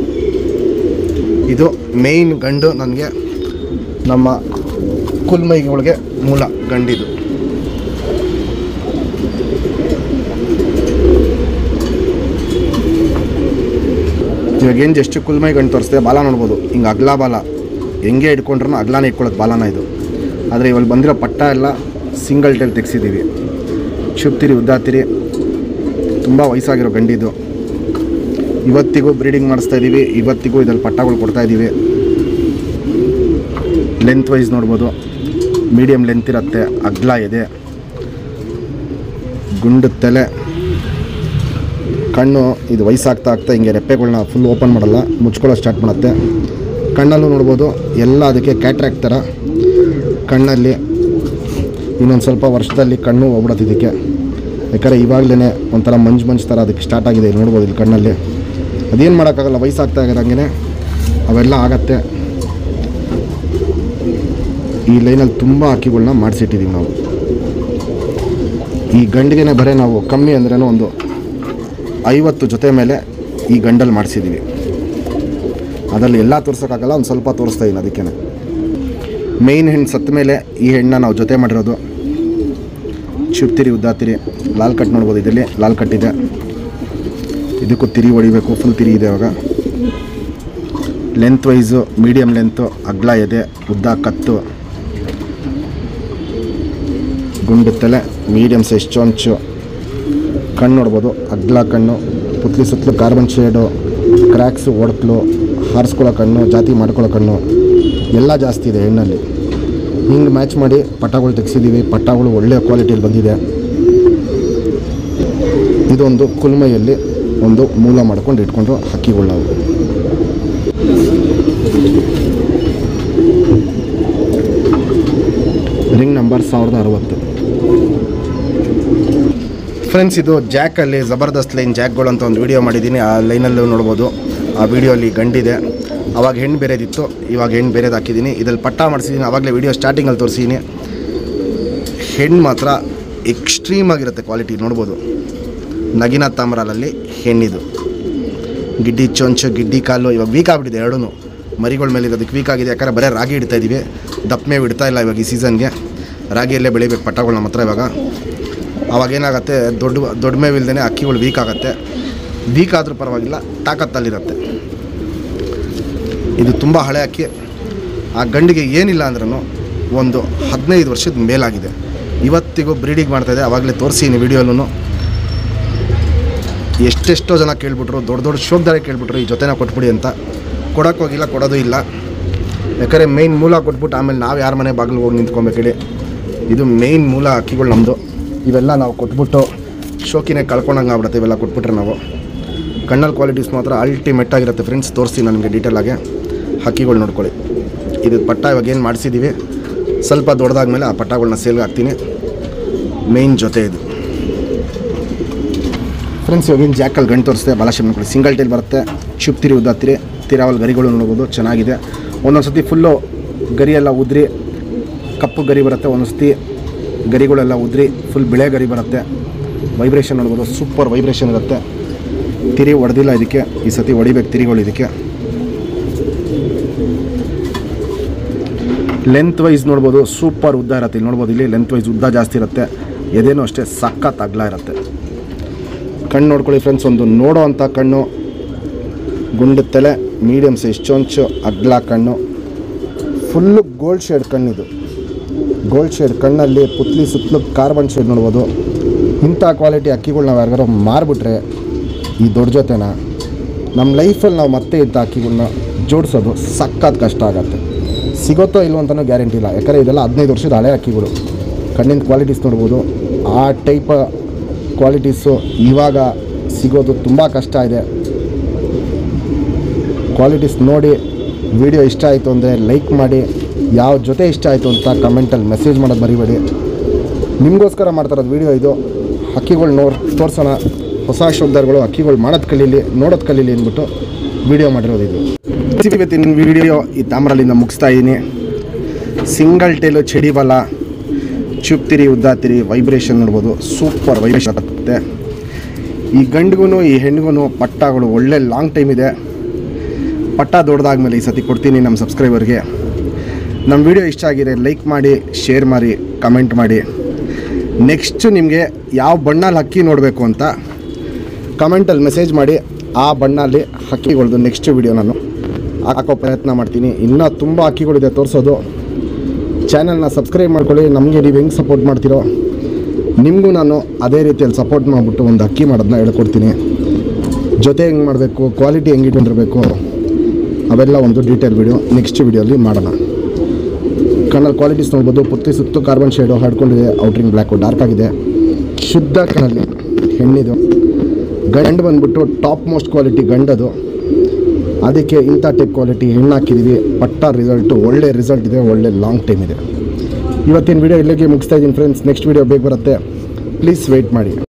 ಇದು ಮೇಯ್ನ್ ಗಂಡು ನನಗೆ ನಮ್ಮ ಕುಲ್ಮೈಗಳಿಗೆ ಮೂಲ ಗಂಡಿದು ಇವಾಗ ಏನು ಜಸ್ಟ್ ಕುಲ್ಮೈ ಗಂಡು ತೋರಿಸ್ದೆ ಬಾಲ ನೋಡ್ಬೋದು ಹಿಂಗೆ ಅಗ್ಲ ಬಾಲ ಹೆಂಗೆ ಇಟ್ಕೊಂಡ್ರೂ ಅಗ್ಲಾನೇ ಇಟ್ಕೊಳ್ಳೋದು ಬಾಲನ ಇದು ಆದರೆ ಇವಾಗ ಬಂದಿರೋ ಪಟ್ಟ ಎಲ್ಲ ಸಿಂಗಲ್ ಟೈಲ್ ತೆಗ್ಸಿದ್ದೀವಿ ಚುಪ್ತಿರಿ ಉದ್ದಾತಿರಿ ತುಂಬ ವಯಸ್ಸಾಗಿರೋ ಗಂಡಿದು ಇವತ್ತಿಗೂ ಬ್ರೀಡಿಂಗ್ ಮಾಡಿಸ್ತಾ ಇದ್ದೀವಿ ಇವತ್ತಿಗೂ ಇದ್ರಲ್ಲಿ ಪಟ್ಟಗಳು ಕೊಡ್ತಾ ಇದ್ದೀವಿ ಲೆಂತ್ ವೈಸ್ ನೋಡ್ಬೋದು ಮೀಡಿಯಮ್ ಲೆಂತ್ ಇರುತ್ತೆ ಅಗ್ಲ ಇದೆ ಗುಂಡು ತಲೆ ಕಣ್ಣು ಇದು ವಯಸ್ಸಾಗ್ತಾ ಆಗ್ತಾ ಹಿಂಗೆ ರೆಪ್ಪೆಗಳನ್ನ ಫುಲ್ ಓಪನ್ ಮಾಡಲ್ಲ ಮುಚ್ಕೊಳ್ಳೋ ಸ್ಟಾರ್ಟ್ ಮಾಡುತ್ತೆ ಕಣ್ಣಲ್ಲೂ ನೋಡ್ಬೋದು ಎಲ್ಲ ಅದಕ್ಕೆ ಕ್ಯಾಟ್ರಾಕ್ಟ್ ಥರ ಕಣ್ಣಲ್ಲಿ ಇನ್ನೊಂದು ಸ್ವಲ್ಪ ವರ್ಷದಲ್ಲಿ ಕಣ್ಣು ಹೋಗ್ಬಿಡತ್ತೆ ಇದಕ್ಕೆ ಯಾಕಂದರೆ ಇವಾಗಲೇ ಒಂಥರ ಮಂಜು ಮಂಜು ಥರ ಅದಕ್ಕೆ ಸ್ಟಾರ್ಟ್ ಆಗಿದೆ ಇಲ್ಲಿ ನೋಡ್ಬೋದು ಇಲ್ಲಿ ಕಣ್ಣಲ್ಲಿ ಅದೇನು ಮಾಡೋಕ್ಕಾಗಲ್ಲ ವಯಸ್ಸಾಗ್ತಾ ಇರೋದಂಗೆ ಅವೆಲ್ಲ ಆಗತ್ತೆ ಈ ಲೈನಲ್ಲಿ ತುಂಬ ಅಕ್ಕಿಗಳನ್ನ ಮಾಡಿಸಿಟ್ಟಿದ್ದೀವಿ ನಾವು ಈ ಗಂಡಿಗೆನೆ ಬರೀ ನಾವು ಕಮ್ಮಿ ಅಂದ್ರೂ ಒಂದು ಐವತ್ತು ಜೊತೆ ಮೇಲೆ ಈ ಗಂಡಲ್ಲಿ ಮಾಡಿಸಿದ್ದೀವಿ ಅದರಲ್ಲಿ ಎಲ್ಲ ತೋರ್ಸೋಕ್ಕಾಗಲ್ಲ ಒಂದು ಸ್ವಲ್ಪ ತೋರಿಸ್ತಾ ಇದ್ದೀನಿ ಅದಕ್ಕೆ ಮೇಯ್ನ್ ಹೆಣ್ಣು ಸತ್ತ ಮೇಲೆ ಈ ಹೆಣ್ಣನ್ನ ನಾವು ಜೊತೆ ಮಾಡಿರೋದು ಚುಪ್ತಿರಿ ಉದ್ದಾತಿರಿ ಲಾಲ್ ಕಟ್ ನೋಡ್ಬೋದು ಇದರಲ್ಲಿ ಲಾಲ್ ಕಟ್ ಇದೆ ಇದಕ್ಕೂ ತಿರಿ ಹೊಡಿಬೇಕು ಫುಲ್ ತಿರಿ ಇದೆ ಇವಾಗ ಲೆಂತ್ ವೈಸು ಮೀಡಿಯಮ್ ಲೆಂತು ಅಗ್ಲ ಇದೆ ಉದ್ದ ಕತ್ತು ಗುಂಡು ತಲೆ ಮೀಡಿಯಮ್ ಸೈಜ್ ಚೊಂಚು ಕಣ್ಣು ನೋಡ್ಬೋದು ಅಗ್ಲ ಕಣ್ಣು ಪುತ್ಲಿ ಸುತ್ತಲೂ ಕಾರ್ಬನ್ ಶೇಡು ಕ್ರ್ಯಾಕ್ಸು ಒಡಕ್ಲು ಹಾರಿಸ್ಕೊಳ್ಳೋ ಕಣ್ಣು ಜಾತಿ ಮಾಡ್ಕೊಳ್ಳೋ ಕಣ್ಣು ಎಲ್ಲ ಜಾಸ್ತಿ ಇದೆ ಹೆಣ್ಣಲ್ಲಿ ಹಿಂಗೆ ಮ್ಯಾಚ್ ಮಾಡಿ ಪಟ್ಟಗಳು ತೆಗ್ಸಿದ್ದೀವಿ ಪಟ್ಟಗಳು ಒಳ್ಳೆಯ ಕ್ವಾಲಿಟಿಯಲ್ಲಿ ಬಂದಿದೆ ಇದೊಂದು ಕುಲ್ಮೈಯಲ್ಲಿ ಒಂದು ಮೂಲ ಮಾಡ್ಕೊಂಡು ಇಟ್ಕೊಂಡು ಹಕ್ಕಿಗಳು ನಾವು ರಿಂಗ್ ನಂಬರ್ ಸಾವಿರದ ಅರವತ್ತು ಫ್ರೆಂಡ್ಸ್ ಇದು ಜಾಕಲ್ಲಿ ಜಬರ್ದಸ್ತ್ ಲೈನ್ ಜಾಕ್ಗಳು ಅಂತ ಒಂದು ವಿಡಿಯೋ ಮಾಡಿದ್ದೀನಿ ಆ ಲೈನಲ್ಲೂ ನೋಡ್ಬೋದು ಆ ವಿಡಿಯೋಲಿ ಗಂಡಿದೆ ಅವಾಗ ಹೆಣ್ಣು ಬೇರೆದಿತ್ತು ಇವಾಗ ಹೆಣ್ಣು ಬೇರೆದು ಹಾಕಿದ್ದೀನಿ ಇದ್ರಲ್ಲಿ ಪಟ್ಟ ಮಾಡಿಸಿದ್ದೀನಿ ಆವಾಗಲೇ ವಿಡಿಯೋ ಸ್ಟಾರ್ಟಿಂಗಲ್ಲಿ ತೋರಿಸಿದ್ದೀನಿ ಹೆಣ್ಣು ಮಾತ್ರ ಎಕ್ಸ್ಟ್ರೀಮ್ ಆಗಿರುತ್ತೆ ಕ್ವಾಲಿಟಿ ನೋಡ್ಬೋದು ನಗಿನ ತಾಮ್ರಾಲಲ್ಲಿ ಹೆಣ್ಣಿದು ಗಿಡ್ಡಿ ಚೊಂಚು ಗಿಡ್ಡಿ ಕಾಲು ಇವಾಗ ವೀಕ್ ಆಗಿಬಿಟ್ಟಿದೆ ಎರಡೂ ಮರಿಗಳ ಮೇಲೆ ಇರೋದಕ್ಕೆ ವೀಕ್ ಆಗಿದೆ ಯಾಕಂದರೆ ಬರೀ ರಾಗಿ ಇಡ್ತಾ ಇದ್ದೀವಿ ದಪ್ಪ ಮೇವು ಇಡ್ತಾ ಇಲ್ಲ ಇವಾಗ ಈ ಸೀಸನ್ಗೆ ರಾಗಿಯಲ್ಲೇ ಬೆಳಿಬೇಕು ಪಟ್ಟಗಳು ನಮ್ಮ ಹತ್ರ ಇವಾಗ ಅವಾಗ ಏನಾಗುತ್ತೆ ದೊಡ್ಡ ದೊಡ್ಡ ಮೇವಿಲ್ದೇ ಅಕ್ಕಿಗಳು ವೀಕ್ ಆಗುತ್ತೆ ವೀಕ್ ಆದರೂ ಪರವಾಗಿಲ್ಲ ತಾಕತ್ತಲ್ಲಿರುತ್ತೆ ಇದು ತುಂಬ ಹಳೆ ಅಕ್ಕಿ ಆ ಗಂಡಿಗೆ ಏನಿಲ್ಲ ಅಂದ್ರೂ ಒಂದು ಹದಿನೈದು ವರ್ಷದ ಮೇಲಾಗಿದೆ ಇವತ್ತಿಗೂ ಬ್ರೀಡಿಂಗ್ ಮಾಡ್ತಾಯಿದೆ ಆವಾಗಲೇ ತೋರಿಸಿನಿ ವಿಡಿಯೋಲ್ಲೂ ಎಷ್ಟೆಷ್ಟೋ ಜನ ಕೇಳ್ಬಿಟ್ರು ದೊಡ್ಡ ದೊಡ್ಡ ಶೋಕ್ದಾರೆ ಕೇಳ್ಬಿಟ್ರು ಈ ಜೊತೆನ ಕೊಟ್ಬಿಡಿ ಅಂತ ಕೊಡೋಕ್ಕೆ ಹೋಗಿಲ್ಲ ಕೊಡೋದು ಇಲ್ಲ ಯಾಕಂದರೆ ಮೇಯ್ನ್ ಮೂಲ ಕೊಟ್ಬಿಟ್ಟು ಆಮೇಲೆ ನಾವು ಯಾರ ಮನೆ ಬಾಗಿಲು ಹೋಗಿ ನಿಂತ್ಕೊಬೇಕು ಹೇಳಿ ಇದು ಮೇಯ್ನ್ ಮೂಲ ಅಕ್ಕಿಗಳು ನಮ್ಮದು ಇವೆಲ್ಲ ನಾವು ಕೊಟ್ಬಿಟ್ಟು ಶೋಕಿನೇ ಕಳ್ಕೊಂಡಂಗೆ ಆಗ್ಬಿಡುತ್ತೆ ಇವೆಲ್ಲ ಕೊಟ್ಬಿಟ್ರೆ ನಾವು ಕಣ್ಣಲ್ಲಿ ಕ್ವಾಲಿಟೀಸ್ ಮಾತ್ರ ಅಲ್ಟಿಮೇಟ್ ಆಗಿರುತ್ತೆ ಫ್ರೆಂಡ್ಸ್ ತೋರಿಸ್ತೀನಿ ನನಗೆ ಡೀಟೇಲಾಗೆ ಹಕ್ಕಿಗಳು ನೋಡ್ಕೊಳ್ಳಿ ಇದು ಪಟ್ಟ ಇವಾಗ ಏನು ಮಾಡಿಸಿದ್ದೀವಿ ಸ್ವಲ್ಪ ದೊಡ್ಡದಾದ್ಮೇಲೆ ಆ ಪಟ್ಟಗಳನ್ನ ಸೇಲ್ಗೆ ಹಾಕ್ತೀನಿ ಮೇಯ್ನ್ ಜೊತೆ ಇದು ಫ್ರೆಂಡ್ಸ್ ಇವಾಗಿನ ಜಾಕಲ್ಲಿ ಗಂಟು ತೋರಿಸ್ತೆ ಬಾಲಾಶಿಮ್ ನೋಡ್ಕೊಳ್ಳಿ ಸಿಂಗಲ್ ಟೈಲ್ ಬರುತ್ತೆ ಚುಪ್ ತಿರಿ ಉದ್ದಾತಿರಿ ತಿರಾವಲ್ ಗರಿಗಳು ನೋಡ್ಬೋದು ಚೆನ್ನಾಗಿದೆ ಒಂದೊಂದು ಸತಿ ಫುಲ್ಲು ಗರಿ ಎಲ್ಲ ಉದ್ರಿ ಕಪ್ಪು ಗರಿ ಬರುತ್ತೆ ಒಂದೊಂದ್ಸತಿ ಗರಿಗಳೆಲ್ಲ ಉದ್ರಿ ಫುಲ್ ಬಿಳೆ ಗರಿ ಬರುತ್ತೆ ವೈಬ್ರೇಷನ್ ನೋಡ್ಬೋದು ಸೂಪರ್ ವೈಬ್ರೇಷನ್ ಇರುತ್ತೆ ತಿರಿ ಹೊಡೆದಿಲ್ಲ ಇದಕ್ಕೆ ಈ ಸತಿ ಹೊಡಿಬೇಕು ತಿರಿಗಳು ಇದಕ್ಕೆ ಲೆಂತ್ ವೈಸ್ ನೋಡ್ಬೋದು ಸೂಪರ್ ಉದ್ದ ಇರುತ್ತೆ ಇಲ್ಲಿ ನೋಡ್ಬೋದು ಇಲ್ಲಿ ಲೆಂತ್ ವೈಸ್ ಉದ್ದ ಜಾಸ್ತಿ ಇರುತ್ತೆ ಎದೇನೂ ಅಷ್ಟೇ ಸಖತ್ ಅಗ್ಲ ಇರುತ್ತೆ ಕಣ್ಣು ನೋಡ್ಕೊಳ್ಳಿ ಫ್ರೆಂಡ್ಸ್ ಒಂದು ನೋಡೋ ಅಂಥ ಕಣ್ಣು ಗುಂಡು ತಲೆ ಮೀಡಿಯಮ್ ಸೈಜ್ ಚೊಂಚು ಅಗ್ಲ ಕಣ್ಣು ಫುಲ್ಲು ಗೋಲ್ಡ್ ಶೇಡ್ ಕಣ್ಣಿದು ಗೋಲ್ಡ್ ಶೇಡ್ ಕಣ್ಣಲ್ಲಿ ಪುತ್ಲಿ ಸುತ್ತಲೂ ಕಾರ್ಬನ್ ಶೇಡ್ ನೋಡ್ಬೋದು ಇಂಥ ಕ್ವಾಲಿಟಿ ಅಕ್ಕಿಗಳು ನಾವು ಯಾರಿಗಾರು ಮಾರ್ಬಿಟ್ರೆ ಈ ದೊಡ್ಡ ಜೊತೆನ ನಮ್ಮ ಲೈಫಲ್ಲಿ ನಾವು ಮತ್ತೆ ಇಂಥ ಅಕ್ಕಿಗಳನ್ನ ಜೋಡಿಸೋದು ಸಖತ್ ಕಷ್ಟ ಆಗುತ್ತೆ ಸಿಗುತ್ತೋ ಇಲ್ವೋ ಅಂತಲೂ ಗ್ಯಾರಂಟಿ ಇಲ್ಲ ಯಾಕಂದರೆ ಇದೆಲ್ಲ ಹದಿನೈದು ವರ್ಷದ ಹಳೆ ಅಕ್ಕಿಗಳು ಕಣ್ಣಿನ ಕ್ವಾಲಿಟೀಸ್ ನೋಡ್ಬೋದು ಆ ಟೈಪ್ ಕ್ವಾಲಿಟೀಸು ಇವಾಗ ಸಿಗೋದು ತುಂಬ ಕಷ್ಟ ಇದೆ ಕ್ವಾಲಿಟೀಸ್ ನೋಡಿ ವಿಡಿಯೋ ಇಷ್ಟ ಆಯಿತು ಅಂದರೆ ಲೈಕ್ ಮಾಡಿ ಯಾವ ಜೊತೆ ಇಷ್ಟ ಆಯಿತು ಅಂತ ಕಮೆಂಟಲ್ಲಿ ಮೆಸೇಜ್ ಮಾಡೋದು ಮರಿಬೇಡಿ ನಿಮಗೋಸ್ಕರ ಮಾಡ್ತಾರೋದು ವಿಡಿಯೋ ಇದು ಹಕ್ಕಿಗಳು ನೋಡ್ ತೋರಿಸೋಣ ಹೊಸ ಶಬ್ದಗಳು ಹಕ್ಕಿಗಳು ಮಾಡೋದು ಕಲೀಲಿ ನೋಡೋದು ಕಲೀಲಿ ಅಂದ್ಬಿಟ್ಟು ವಿಡಿಯೋ ಮಾಡಿರೋದು ಇದು ಇವತ್ತಿನ ವಿಡಿಯೋ ಈ ತಾಮ್ರಲ್ಲಿಂದ ಮುಗಿಸ್ತಾ ಇದ್ದೀನಿ ಸಿಂಗಲ್ ಟೇಲು ಚಡಿ ಬಲ ಚುಪ್ತಿರಿ ಉದ್ದಾತಿರಿ ವೈಬ್ರೇಷನ್ ನೋಡ್ಬೋದು ಸೂಪರ್ ವೈಬ್ರೇಷನ್ ಆಗುತ್ತೆ ಈ ಗಂಡಿಗೂ ಈ ಹೆಣ್ಣಿಗೂ ಪಟ್ಟಗಳು ಒಳ್ಳೆ ಲಾಂಗ್ ಟೈಮ್ ಇದೆ ಪಟ್ಟ ದೊಡ್ಡದಾದ್ಮೇಲೆ ಈ ಸತಿ ಕೊಡ್ತೀನಿ ನಮ್ಮ ಸಬ್ಸ್ಕ್ರೈಬರ್ಗೆ ನಮ್ಮ ವಿಡಿಯೋ ಇಷ್ಟ ಆಗಿದೆ ಲೈಕ್ ಮಾಡಿ ಶೇರ್ ಮಾಡಿ ಕಮೆಂಟ್ ಮಾಡಿ ನೆಕ್ಸ್ಟ್ ನಿಮಗೆ ಯಾವ ಬಣ್ಣಲ್ಲಿ ಹಕ್ಕಿ ನೋಡಬೇಕು ಅಂತ ಕಮೆಂಟಲ್ಲಿ ಮೆಸೇಜ್ ಮಾಡಿ ಆ ಬಣ್ಣಲ್ಲಿ ಹಕ್ಕಿಗಳದ್ದು ನೆಕ್ಸ್ಟ್ ವಿಡಿಯೋ ನಾನು ಹಾಕೋ ಪ್ರಯತ್ನ ಮಾಡ್ತೀನಿ ಇನ್ನೂ ತುಂಬ ಹಕ್ಕಿಗಳಿದೆ ತೋರಿಸೋದು ಚಾನಲ್ನ ಸಬ್ಸ್ಕ್ರೈಬ್ ಮಾಡ್ಕೊಳ್ಳಿ ನಮಗೆ ನೀವು ಹೆಂಗೆ ಸಪೋರ್ಟ್ ಮಾಡ್ತೀರೋ ನಿಮಗೂ ನಾನು ಅದೇ ರೀತಿಯಲ್ಲಿ ಸಪೋರ್ಟ್ ಮಾಡಿಬಿಟ್ಟು ಒಂದು ಅಕ್ಕಿ ಮಾಡೋದನ್ನ ಹೇಳ್ಕೊಡ್ತೀನಿ ಜೊತೆ ಹೆಂಗೆ ಮಾಡಬೇಕು ಕ್ವಾಲಿಟಿ ಹೆಂಗೆ ಇಟ್ಕೊಂಡಿರಬೇಕು ಅವೆಲ್ಲ ಒಂದು ಡೀಟೇಲ್ ವಿಡಿಯೋ ನೆಕ್ಸ್ಟ್ ವಿಡಿಯೋಲಿ ಮಾಡೋಣ ಕಣ್ಣಲ್ಲಿ ಕ್ವಾಲಿಟೀಸ್ ನೋಡ್ಬೋದು ಪುತ್ತಿ ಸುತ್ತು ಕಾರ್ಬನ್ ಶೇಡು ಹಡ್ಕೊಂಡಿದೆ ಔಟ್ರಿಂಗ್ ಬ್ಲ್ಯಾಕು ಡಾರ್ಕ್ ಆಗಿದೆ ಶುದ್ಧ ಕಣ್ಣಲ್ಲಿ ಹೆಣ್ಣಿದು ಗಂಡು ಬಂದ್ಬಿಟ್ಟು ಟಾಪ್ ಮೋಸ್ಟ್ ಕ್ವಾಲಿಟಿ ಗಂಡದು ಅದಕ್ಕೆ ಇಂಥ ಟೈಪ್ ಕ್ವಾಲಿಟಿ ಹೆಣ್ಣು ಹಾಕಿದ್ದೀವಿ ಪಟ್ಟ ರಿಸಲ್ಟು ಒಳ್ಳೆ ರಿಸಲ್ಟ್ ಇದೆ ಒಳ್ಳೆ ಲಾಂಗ್ ಟೈಮ್ ಇದೆ ಇವತ್ತಿನ ವಿಡಿಯೋ ಇಲ್ಲಿಗೆ ಮುಗಿಸ್ತಾ ಇದ್ದೀನಿ ಫ್ರೆಂಡ್ಸ್ ನೆಕ್ಸ್ಟ್ ವಿಡಿಯೋ ಬೇಗ ಬರುತ್ತೆ ಪ್ಲೀಸ್ ವೆಯ್ಟ್ ಮಾಡಿ